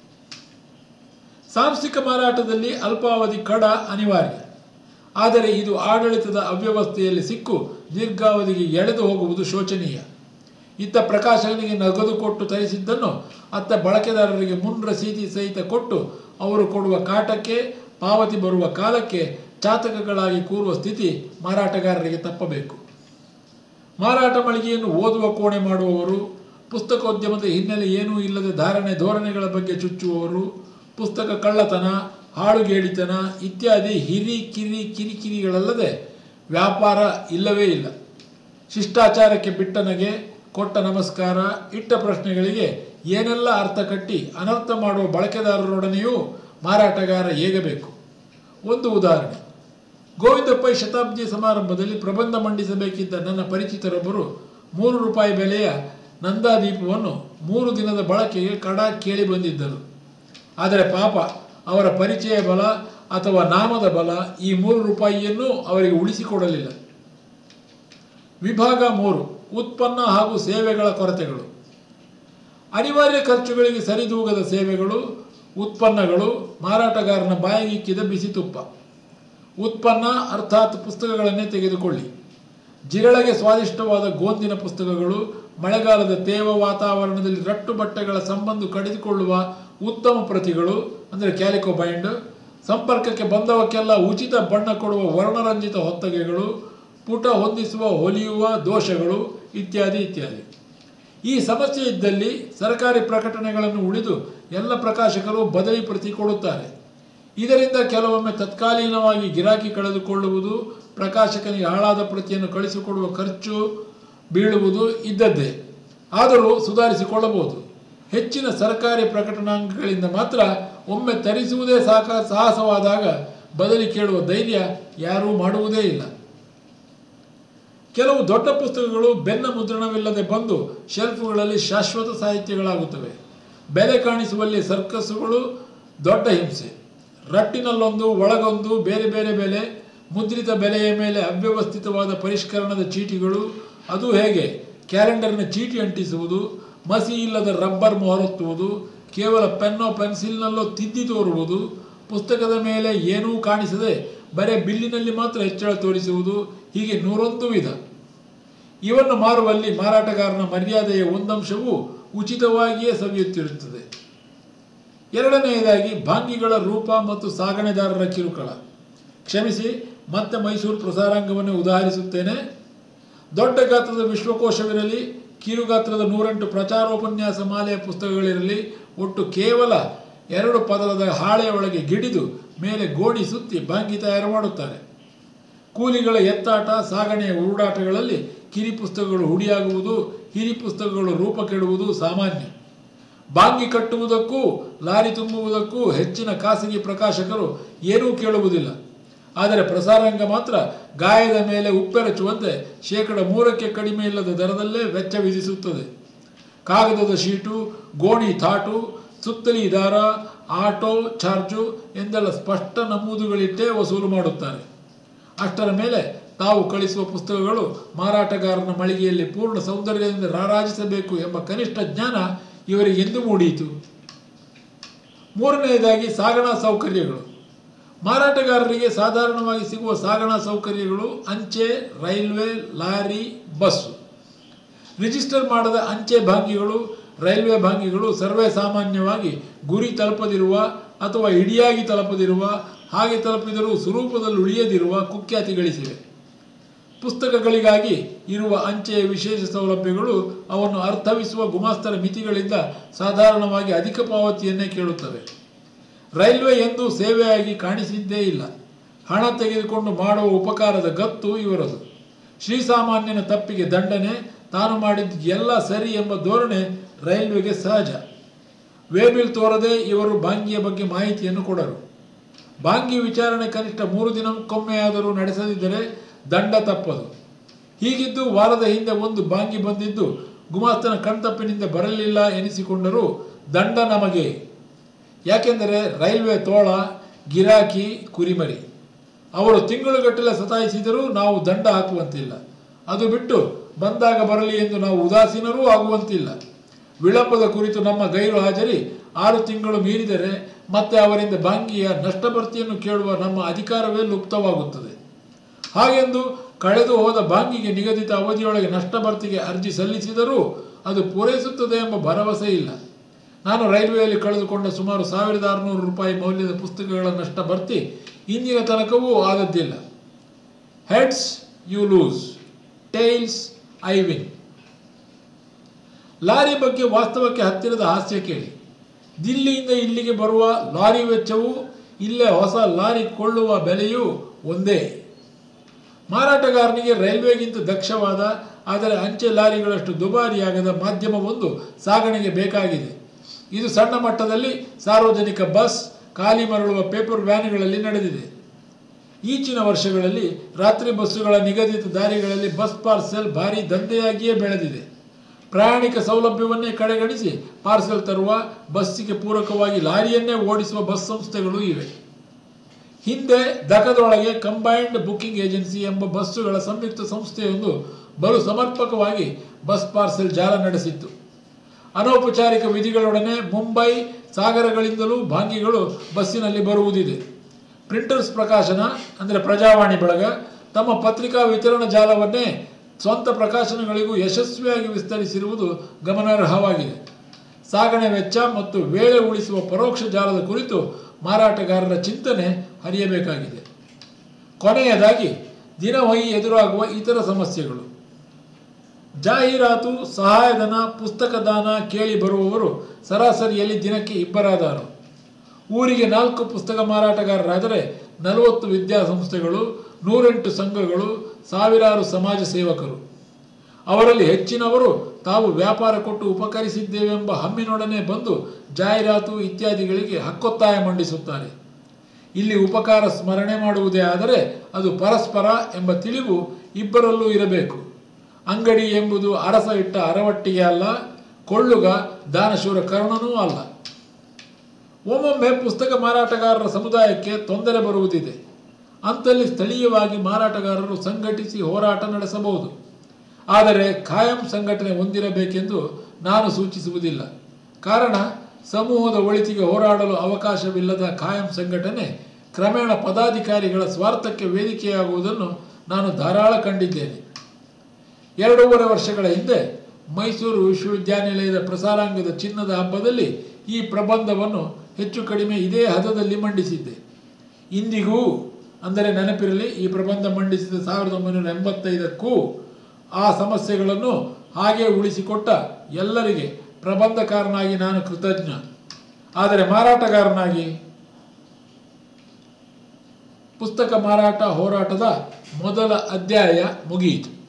A: ಸಾಂಸ್ಥಿಕ ಮಾರಾಟದಲ್ಲಿ ಅಲ್ಪಾವಧಿ ಕಡ ಅನಿವಾರ್ಯ ಆದರೆ ಇದು ಆಡಳಿತದ ಅವ್ಯವಸ್ಥೆಯಲ್ಲಿ ಸಿಕ್ಕು ದೀರ್ಘಾವಧಿಗೆ ಎಳೆದು ಹೋಗುವುದು ಶೋಚನೀಯ ಇತ್ತ ಪ್ರಕಾಶಕನಿಗೆ ನಗದು ಕೊಟ್ಟು ತರಿಸಿದ್ದನ್ನು ಅತ್ತ ಬಳಕೆದಾರರಿಗೆ ಮುನ್ ರಸೀದಿ ಸಹಿತ ಕೊಟ್ಟು ಅವರು ಕೊಡುವ ಕಾಟಕ್ಕೆ ಪಾವತಿ ಬರುವ ಕಾಲಕ್ಕೆ ಚಾತಕಗಳಾಗಿ ಕೂರುವ ಸ್ಥಿತಿ ಮಾರಾಟಗಾರರಿಗೆ ತಪ್ಪಬೇಕು ಮಾರಾಟ ಮಳಿಗೆಯನ್ನು ಓದುವ ಕೋಣೆ ಮಾಡುವವರು ಪುಸ್ತಕೋದ್ಯಮದ ಹಿನ್ನೆಲೆ ಏನೂ ಇಲ್ಲದೆ ಧಾರಣೆ ಧೋರಣೆಗಳ ಬಗ್ಗೆ ಚುಚ್ಚುವವರು ಪುಸ್ತಕ ಕಳ್ಳತನ ಹಾಳುಗೇಡಿತನ ಇತ್ಯಾದಿ ಹಿರಿ ಕಿರಿ ಕಿರಿಕಿರಿಗಳಲ್ಲದೆ ವ್ಯಾಪಾರ ಇಲ್ಲವೇ ಇಲ್ಲ ಶಿಷ್ಟಾಚಾರಕ್ಕೆ ಬಿಟ್ಟನಗೆ ಕೊಟ್ಟ ನಮಸ್ಕಾರ ಇಟ್ಟ ಪ್ರಶ್ನೆಗಳಿಗೆ ಏನೆಲ್ಲ ಅರ್ಥ ಕಟ್ಟಿ ಅನರ್ಥ ಮಾಡುವ ಬಳಕೆದಾರರೊಡನೆಯೂ ಮಾರಾಟಗಾರ ಏಗಬೇಕು ಒಂದು ಉದಾಹರಣೆ ಗೋವಿಂದ ಪೈ ಶತಾಬ್ದಿ ಸಮಾರಂಭದಲ್ಲಿ ಪ್ರಬಂಧ ಮಂಡಿಸಬೇಕಿದ್ದ ನನ್ನ ಪರಿಚಿತರೊಬ್ಬರು ಮೂರು ರೂಪಾಯಿ ಬೆಲೆಯ ನಂದಾದೀಪವನ್ನು ಮೂರು ದಿನದ ಬಳಕೆಗೆ ಕಡ ಕೇಳಿ ಬಂದಿದ್ದರು ಆದರೆ ಪಾಪ ಅವರ ಪರಿಚಯ ಬಲ ಅಥವಾ ನಾಮದ ಬಲ ಈ ಮೂರು ರೂಪಾಯಿಯನ್ನು ಅವರಿಗೆ ಉಳಿಸಿಕೊಡಲಿಲ್ಲ ವಿಭಾಗ ಮೂರು ಉತ್ಪನ್ನ ಹಾಗೂ ಸೇವೆಗಳ ಕೊರತೆಗಳು ಅನಿವಾರ್ಯ ಖರ್ಚುಗಳಿಗೆ ಸರಿದೂಗದ ಸೇವೆಗಳು ಉತ್ಪನ್ನಗಳು ಮಾರಾಟಗಾರನ ಬಾಯಿಗಿಕ್ಕಿದ ಬಿಸಿ ತುಪ್ಪ ಉತ್ಪನ್ನ ಅರ್ಥಾತ್ ಪುಸ್ತಕಗಳನ್ನೇ ತೆಗೆದುಕೊಳ್ಳಿ ಜಿರಳೆಗೆ ಸ್ವಾದಿಷ್ಟವಾದ ಗೋಂದಿನ ಪುಸ್ತಕಗಳು ಮಳೆಗಾಲದ ತೇವ ವಾತಾವರಣದಲ್ಲಿ ರಟ್ಟು ಬಟ್ಟೆಗಳ ಸಂಬಂಧ ಕಡಿದುಕೊಳ್ಳುವ ಉತ್ತಮ ಪ್ರತಿಗಳು ಅಂದರೆ ಕ್ಯಾಲಿಕೋ ಬೈಂಡ್ ಸಂಪರ್ಕಕ್ಕೆ ಬಂದವಕ್ಕೆಲ್ಲ ಉಚಿತ ಬಣ್ಣ ಕೊಡುವ ವರ್ಣರಂಜಿತ ಹೊತ್ತಗೆಗಳು ಪುಟ ಹೊಂದಿಸುವ ಹೊಲಿಯುವ ದೋಷಗಳು ಇತ್ಯಾದಿ ಇತ್ಯಾದಿ ಈ ಸಮಸ್ಯೆ ಇದ್ದಲ್ಲಿ ಸರ್ಕಾರಿ ಪ್ರಕಟಣೆಗಳನ್ನು ಉಳಿದು ಎಲ್ಲ ಪ್ರಕಾಶಕರು ಬದಲಿ ಪ್ರತಿ ಕೊಡುತ್ತಾರೆ ಇದರಿಂದ ಕೆಲವೊಮ್ಮೆ ತತ್ಕಾಲೀನವಾಗಿ ಗಿರಾಕಿ ಕಳೆದುಕೊಳ್ಳುವುದು ಪ್ರಕಾಶಕನಿಗೆ ಹಾಳಾದ ಪ್ರತಿಯನ್ನು ಕಳಿಸಿಕೊಡುವ ಖರ್ಚು ಬೀಳುವುದು ಇದ್ದದ್ದೇ ಆದರೂ ಸುಧಾರಿಸಿಕೊಳ್ಳಬಹುದು ಹೆಚ್ಚಿನ ಸರ್ಕಾರಿ ಪ್ರಕಟಣಾಂಕಗಳಿಂದ ಮಾತ್ರ ಒಮ್ಮೆ ತರಿಸುವುದೇ ಸಾಕ ಸಾಹಸವಾದಾಗ ಬದಲಿ ಕೇಳುವ ಧೈರ್ಯ ಯಾರೂ ಮಾಡುವುದೇ ಇಲ್ಲ ಕೆಲವು ದೊಡ್ಡ ಪುಸ್ತಕಗಳು ಬೆನ್ನ ಮುದ್ರಣವಿಲ್ಲದೆ ಬಂದು ಶೆಲ್ಫ್ಗಳಲ್ಲಿ ಶಾಶ್ವತ ಸಾಹಿತ್ಯಗಳಾಗುತ್ತವೆ ಬೆಲೆ ಕಾಣಿಸುವಲ್ಲಿ ಸರ್ಕಸ್ಸುಗಳು ದೊಡ್ಡ ಹಿಂಸೆ ರಟ್ಟಿನಲ್ಲೊಂದು ಒಳಗೊಂದು ಬೇರೆ ಬೇರೆ ಬೆಲೆ ಮುದ್ರಿತ ಬೆಲೆಯ ಮೇಲೆ ಅವ್ಯವಸ್ಥಿತವಾದ ಪರಿಷ್ಕರಣದ ಚೀಟಿಗಳು ಅದು ಹೇಗೆ ಕ್ಯಾಲೆಂಡರ್ನ ಚೀಟಿ ಅಂಟಿಸುವುದು ಮಸಿ ಇಲ್ಲದ ರಬ್ಬರ್ ಮೊಹರೊತ್ತುವುದು ಕೇವಲ ಪೆನ್ನೋ ಪೆನ್ಸಿಲ್ನಲ್ಲೋ ತಿದ್ದಿ ತೋರುವುದು ಪುಸ್ತಕದ ಮೇಲೆ ಏನೂ ಕಾಣಿಸದೆ ಬರೇ ಬಿಲ್ಲಿನಲ್ಲಿ ಮಾತ್ರ ಹೆಚ್ಚಳ ತೋರಿಸುವುದು ಹೀಗೆ ನೂರೊಂದು ವಿಧ ಇವನ್ನು ಮಾರುವಲ್ಲಿ ಮಾರಾಟಗಾರನ ಮರ್ಯಾದೆಯ ಒಂದಂಶವೂ ಉಚಿತವಾಗಿಯೇ ಸವಿಯುತ್ತಿರುತ್ತದೆ ಎರಡನೆಯದಾಗಿ ಭಾಂಗಿಗಳ ರೂಪ ಮತ್ತು ಸಾಗಣೆದಾರರ ಕಿರುಕುಳ ಕ್ಷಮಿಸಿ ಮತ್ತೆ ಮೈಸೂರು ಪ್ರಸಾರಾಂಗವನ್ನು ಉದಾಹರಿಸುತ್ತೇನೆ ದೊಡ್ಡ ಗಾತ್ರದ ವಿಶ್ವಕೋಶವಿರಲಿ ಕಿರುಗಾತ್ರದ ನೂರೆಂಟು ಪ್ರಚಾರೋಪನ್ಯಾಸ ಮಾಲೆಯ ಪುಸ್ತಕಗಳಿರಲಿ ಒಟ್ಟು ಕೇವಲ ಎರಡು ಪದರದ ಹಾಳೆಯ ಒಳಗೆ ಗಿಡಿದು ಮೇಲೆ ಗೋಣಿ ಸುತ್ತಿ ಭಾಂಗಿ ತಯಾರು ಮಾಡುತ್ತಾರೆ ಕೂಲಿಗಳ ಎತ್ತಾಟ ಸಾಗಣೆಯ ಉರುಡಾಟಗಳಲ್ಲಿ ಕಿರಿ ಪುಸ್ತಕಗಳು ಹುಡಿಯಾಗುವುದು ಹಿರಿ ಪುಸ್ತಕಗಳು ರೂಪ ಕೆಡುವುದು ಸಾಮಾನ್ಯ ಬಾಂಗಿ ಕಟ್ಟುವುದಕ್ಕೂ ಲಾರಿ ತುಂಬುವುದಕ್ಕೂ ಹೆಚ್ಚಿನ ಖಾಸಗಿ ಪ್ರಕಾಶಕರು ಏನೂ ಕೇಳುವುದಿಲ್ಲ ಆದರೆ ಪ್ರಸಾರಾಂಗ ಮಾತ್ರ ಗಾಯದ ಮೇಲೆ ಉಪ್ಪೆರಚುವಂತೆ ಶೇಕಡ ಮೂರಕ್ಕೆ ಕಡಿಮೆ ಇಲ್ಲದ ದರದಲ್ಲೇ ವೆಚ್ಚ ವಿಧಿಸುತ್ತದೆ ಕಾಗದದ ಶೀಟು ಗೋಣಿ ತಾಟು ಸುತ್ತಲಿ ದಾರ ಆಟೋ ಚಾರ್ಜು ಎಂದೆಲ್ಲ ಸ್ಪಷ್ಟ ನಮೂದುಗಳಿಟ್ಟೇ ವಸೂಲು ಮಾಡುತ್ತಾರೆ ಅಷ್ಟರ ಮೇಲೆ ತಾವು ಕಳಿಸುವ ಪುಸ್ತಕಗಳು ಮಾರಾಟಗಾರನ ಮಳಿಗೆಯಲ್ಲಿ ಪೂರ್ಣ ಸೌಂದರ್ಯದಿಂದ ರಾರಾಜಿಸಬೇಕು ಎಂಬ ಕನಿಷ್ಠ ಜ್ಞಾನ ಇವರಿಗೆ ಎಂದು ಮೂಡಿಯಿತು ಮೂರನೆಯದಾಗಿ ಸಾಗಣಾ ಸೌಕರ್ಯಗಳು ಮಾರಾಟಗಾರರಿಗೆ ಸಾಧಾರಣವಾಗಿ ಸಿಗುವ ಸಾಗಣಾ ಸೌಕರ್ಯಗಳು ಅಂಚೆ ರೈಲ್ವೆ ಲಾರಿ ಬಸ್ಸು ರಿಜಿಸ್ಟರ್ ಮಾಡದ ಅಂಚೆ ಭಾಂಗಿಗಳು ರೈಲ್ವೆ ಭಾಂಗಿಗಳು ಸರ್ವೇ ಸಾಮಾನ್ಯವಾಗಿ ಗುರಿ ತಲುಪದಿರುವ ಅಥವಾ ಇಡಿಯಾಗಿ ತಲುಪದಿರುವ ಹಾಗೆ ತಲುಪಿದರೂ ಸ್ವರೂಪದಲ್ಲಿ ಉಳಿಯದಿರುವ ಕುಖ್ಯಾತಿ ಗಳಿಸಿವೆ ಪುಸ್ತಕಗಳಿಗಾಗಿ ಇರುವ ಅಂಚೆಯ ವಿಶೇಷ ಸೌಲಭ್ಯಗಳು ಅವನ್ನು ಅರ್ಥವಿಸುವ ಗುಮಾಸ್ತರ ಮಿತಿಗಳಿಂದ ಸಾಧಾರಣವಾಗಿ ಅಧಿಕ ಪಾವತಿಯನ್ನೇ ಕೇಳುತ್ತವೆ ರೈಲ್ವೆ ಎಂದು ಸೇವೆಯಾಗಿ ಕಾಣಿಸಿದ್ದೇ ಇಲ್ಲ ಹಣ ತೆಗೆದುಕೊಂಡು ಮಾಡುವ ಉಪಕಾರದ ಗತ್ತು ಇವರದು ಶ್ರೀಸಾಮಾನ್ಯನ ತಪ್ಪಿಗೆ ದಂಡನೆ ತಾನು ಮಾಡಿದ್ದು ಎಲ್ಲ ಸರಿ ಎಂಬ ಧೋರಣೆ ರೈಲ್ವೆಗೆ ಸಹಜ ವೇಬಿಲ್ ತೋರದೆ ಇವರು ಬಾಂಗಿಯ ಬಗ್ಗೆ ಮಾಹಿತಿಯನ್ನು ಕೊಡರು ಬಾಂಗಿ ವಿಚಾರಣೆ ಕನಿಷ್ಠ ಮೂರು ದಿನಕ್ಕೊಮ್ಮೆಯಾದರೂ ನಡೆಸದಿದ್ದರೆ ದಂಡ ತಪ್ಪದು ಹೀಗಿದ್ದು ವಾರದ ಹಿಂದೆ ಒಂದು ಬಾಂಗಿ ಬಂದಿದ್ದು ಗುಮಾಸ್ತನ ಕಣ್ತಪ್ಪಿನಿಂದ ಬರಲಿಲ್ಲ ಎನಿಸಿಕೊಂಡರೂ ದಂಡ ನಮಗೆ ಯಾಕೆಂದರೆ ರೈಲ್ವೆ ತೋಳ ಗಿರಾಕಿ ಕುರಿಮರಿ ಅವರು ತಿಂಗಳುಗಟ್ಟಲೆ ಸತಾಯಿಸಿದರೂ ನಾವು ದಂಡ ಹಾಕುವಂತಿಲ್ಲ ಅದು ಬಿಟ್ಟು ಬಂದಾಗ ಬರಲಿ ಎಂದು ನಾವು ಉದಾಸೀನರೂ ಆಗುವಂತಿಲ್ಲ ವಿಳಂಬದ ಕುರಿತು ನಮ್ಮ ಗೈರು ಹಾಜರಿ ಆರು ತಿಂಗಳು ಮೀರಿದರೆ ಮತ್ತೆ ಅವರಿಂದ ಬಾಂಗಿಯ ನಷ್ಟಭರ್ತಿಯನ್ನು ಕೇಳುವ ನಮ್ಮ ಅಧಿಕಾರವೇ ಲುಪ್ತವಾಗುತ್ತದೆ ಹಾಗೆಂದು ಕಳೆದು ಹೋದ ಬಾಂಗಿಗೆ ನಿಗದಿತ ಅವಧಿಯೊಳಗೆ ನಷ್ಟಭರ್ತಿಗೆ ಅರ್ಜಿ ಸಲ್ಲಿಸಿದರೂ ಅದು ಪೂರೈಸುತ್ತದೆ ಎಂಬ ಭರವಸೆ ಇಲ್ಲ ನಾನು ರೈಲ್ವೆಯಲ್ಲಿ ಕಳೆದುಕೊಂಡ ಸುಮಾರು ಸಾವಿರದ ಆರುನೂರು ರೂಪಾಯಿ ಮೌಲ್ಯದ ಪುಸ್ತಕಗಳ ನಷ್ಟ ಭರ್ತಿ ಇಂದಿನ ತನಕವೂ ಆದದ್ದಿಲ್ಲ heads you lose tails I win lorry ಬಗ್ಗೆ ವಾಸ್ತವಕ್ಕೆ ಹತ್ತಿರದ ಹಾಸ್ಯ ಕೇಳಿ ದಿಲ್ಲಿಯಿಂದ ಇಲ್ಲಿಗೆ ಬರುವ ಲಾರಿ ವೆಚ್ಚವು ಇಲ್ಲೇ ಹೊಸ ಲಾರಿ ಕೊಳ್ಳುವ ಬೆಲೆಯೂ ಒಂದೇ ಮಾರಾಟಗಾರನಿಗೆ ರೈಲ್ವೆಗಿಂತ ದಕ್ಷವಾದ ಆದರೆ ಅಂಚೆ ಲಾರಿಗಳಷ್ಟು ದುಬಾರಿಯಾಗದ ಮಾಧ್ಯಮವೊಂದು ಸಾಗಣೆಗೆ ಬೇಕಾಗಿದೆ ಇದು ಸಣ್ಣ ಮಟ್ಟದಲ್ಲಿ ಸಾರ್ವಜನಿಕ ಬಸ್ ಖಾಲಿ ಮರಳುವ ಪೇಪರ್ ವ್ಯಾನ್ಗಳಲ್ಲಿ ನಡೆದಿದೆ ಈಚಿನ ವರ್ಷಗಳಲ್ಲಿ ರಾತ್ರಿ ಬಸ್ಸುಗಳ ನಿಗದಿತ ದಾರಿಗಳಲ್ಲಿ ಬಸ್ ಪಾರ್ಸೆಲ್ ಭಾರಿ ದಂಧೆಯಾಗಿಯೇ ಬೆಳೆದಿದೆ ಪ್ರಯಾಣಿಕ ಸೌಲಭ್ಯವನ್ನೇ ಕಡೆಗಣಿಸಿ ಪಾರ್ಸೆಲ್ ತರುವ ಬಸ್ಸಿಗೆ ಪೂರಕವಾಗಿ ಲಾರಿಯನ್ನೇ ಓಡಿಸುವ ಬಸ್ ಸಂಸ್ಥೆಗಳು ಇವೆ ಹಿಂದೆ ದಕದೊಳಗೆ ಕಂಬೈನ್ಡ್ ಬುಕಿಂಗ್ ಏಜೆನ್ಸಿ ಎಂಬ ಬಸ್ಸುಗಳ ಸಂಯುಕ್ತ ಸಂಸ್ಥೆಯೊಂದು ಬಲು ಸಮರ್ಪಕವಾಗಿ ಬಸ್ ಪಾರ್ಸೆಲ್ ಜಾಲ ನಡೆಸಿತ್ತು ಅನೌಪಚಾರಿಕ ವಿಧಿಗಳೊಡನೆ ಮುಂಬೈ ಸಾಗರಗಳಿಂದಲೂ ಭಾಂಗಿಗಳು ಬಸ್ಸಿನಲ್ಲಿ ಬರುವುದಿದೆ ಪ್ರಿಂಟರ್ಸ್ ಪ್ರಕಾಶನ ಅಂದರೆ ಪ್ರಜಾವಾಣಿ ಬಳಗ ತಮ್ಮ ಪತ್ರಿಕಾ ವಿತರಣಾ ಜಾಲವನ್ನೇ ಸ್ವಂತ ಪ್ರಕಾಶನಗಳಿಗೂ ಯಶಸ್ವಿಯಾಗಿ ವಿಸ್ತರಿಸಿರುವುದು ಗಮನಾರ್ಹವಾಗಿದೆ ಸಾಗಣೆ ವೆಚ್ಚ ಮತ್ತು ವೇಳೆ ಉಳಿಸುವ ಪರೋಕ್ಷ ಜಾಲದ ಕುರಿತು ಮಾರಾಟಗಾರರ ಚಿಂತನೆ ಹರಿಯಬೇಕಾಗಿದೆ ಕೊನೆಯದಾಗಿ ದಿನವಹಿ ಎದುರಾಗುವ ಇತರ ಸಮಸ್ಯೆಗಳು ಜಾಹೀರಾತು ಸಹಾಯಧನ ಪುಸ್ತಕ ದಾನ ಕೇಳಿ ಬರುವವರು ಸರಾಸರಿಯಲ್ಲಿ ದಿನಕ್ಕೆ ಇಬ್ಬರಾದರು ಊರಿಗೆ ನಾಲ್ಕು ಪುಸ್ತಕ ಮಾರಾಟಗಾರರಾದರೆ ನಲವತ್ತು ವಿದ್ಯಾಸಂಸ್ಥೆಗಳು ನೂರೆಂಟು ಸಂಘಗಳು ಸಾವಿರಾರು ಸಮಾಜ ಸೇವಕರು ಅವರಲ್ಲಿ ಹೆಚ್ಚಿನವರು ತಾವು ವ್ಯಾಪಾರ ಕೊಟ್ಟು ಉಪಕರಿಸಿದ್ದೇವೆಂಬ ಹಮ್ಮಿನೊಡನೆ ಬಂದು ಜಾಹೀರಾತು ಇತ್ಯಾದಿಗಳಿಗೆ ಹಕ್ಕೊತ್ತಾಯ ಮಂಡಿಸುತ್ತಾರೆ ಇಲ್ಲಿ ಉಪಕಾರ ಸ್ಮರಣೆ ಮಾಡುವುದೇ ಆದರೆ ಅದು ಪರಸ್ಪರ ಎಂಬ ತಿಳಿವು ಇಬ್ಬರಲ್ಲೂ ಇರಬೇಕು ಅಂಗಡಿ ಎಂಬುದು ಅರಸ ಇಟ್ಟ ಅರವಟ್ಟಿಗೆ ಅಲ್ಲ ಕೊಳ್ಳುಗ ದಾನಶೂರ ಕರ್ಣನೂ ಅಲ್ಲ ಒಮ್ಮೊಮ್ಮೆ ಪುಸ್ತಕ ಮಾರಾಟಗಾರರ ಸಮುದಾಯಕ್ಕೆ ತೊಂದರೆ ಬರುವುದಿದೆ ಅಂತಲ್ಲಿ ಸ್ಥಳೀಯವಾಗಿ ಮಾರಾಟಗಾರರು ಸಂಘಟಿಸಿ ಹೋರಾಟ ನಡೆಸಬಹುದು ಆದರೆ ಖಾಯಂ ಸಂಘಟನೆ ಹೊಂದಿರಬೇಕೆಂದು ನಾನು ಸೂಚಿಸುವುದಿಲ್ಲ ಕಾರಣ ಸಮೂಹದ ಒಳಿತಿಗೆ ಹೋರಾಡಲು ಅವಕಾಶವಿಲ್ಲದ ಖಾಯಂ ಸಂಘಟನೆ ಕ್ರಮೇಣ ಪದಾಧಿಕಾರಿಗಳ ಸ್ವಾರ್ಥಕ್ಕೆ ವೇದಿಕೆಯಾಗುವುದನ್ನು ನಾನು ಧಾರಾಳ ಕಂಡಿದ್ದೇನೆ ಎರಡೂವರೆ ವರ್ಷಗಳ ಹಿಂದೆ ಮೈಸೂರು ವಿಶ್ವವಿದ್ಯಾನಿಲಯದ ಪ್ರಸಾರಾಂಗದ ಚಿನ್ನದ ಹಬ್ಬದಲ್ಲಿ ಈ ಪ್ರಬಂಧವನ್ನು ಹೆಚ್ಚು ಕಡಿಮೆ ಇದೇ ಹದದಲ್ಲಿ ಮಂಡಿಸಿದ್ದೆ ಇಂದಿಗೂ ಅಂದರೆ ನೆನಪಿರಲಿ ಈ ಪ್ರಬಂಧ ಮಂಡಿಸಿದ ಸಾವಿರದ ಒಂಬೈನೂರ ಎಂಬತ್ತೈದಕ್ಕೂ ಆ ಸಮಸ್ಯೆಗಳನ್ನು ಹಾಗೆ ಉಳಿಸಿಕೊಟ್ಟ ಎಲ್ಲರಿಗೆ ಪ್ರಬಂಧಕಾರನಾಗಿ ನಾನು ಕೃತಜ್ಞ ಆದರೆ ಮಾರಾಟಗಾರನಾಗಿ ಪುಸ್ತಕ ಮಾರಾಟ ಹೋರಾಟದ ಮೊದಲ ಅಧ್ಯಾಯ ಮುಗಿಯಿತು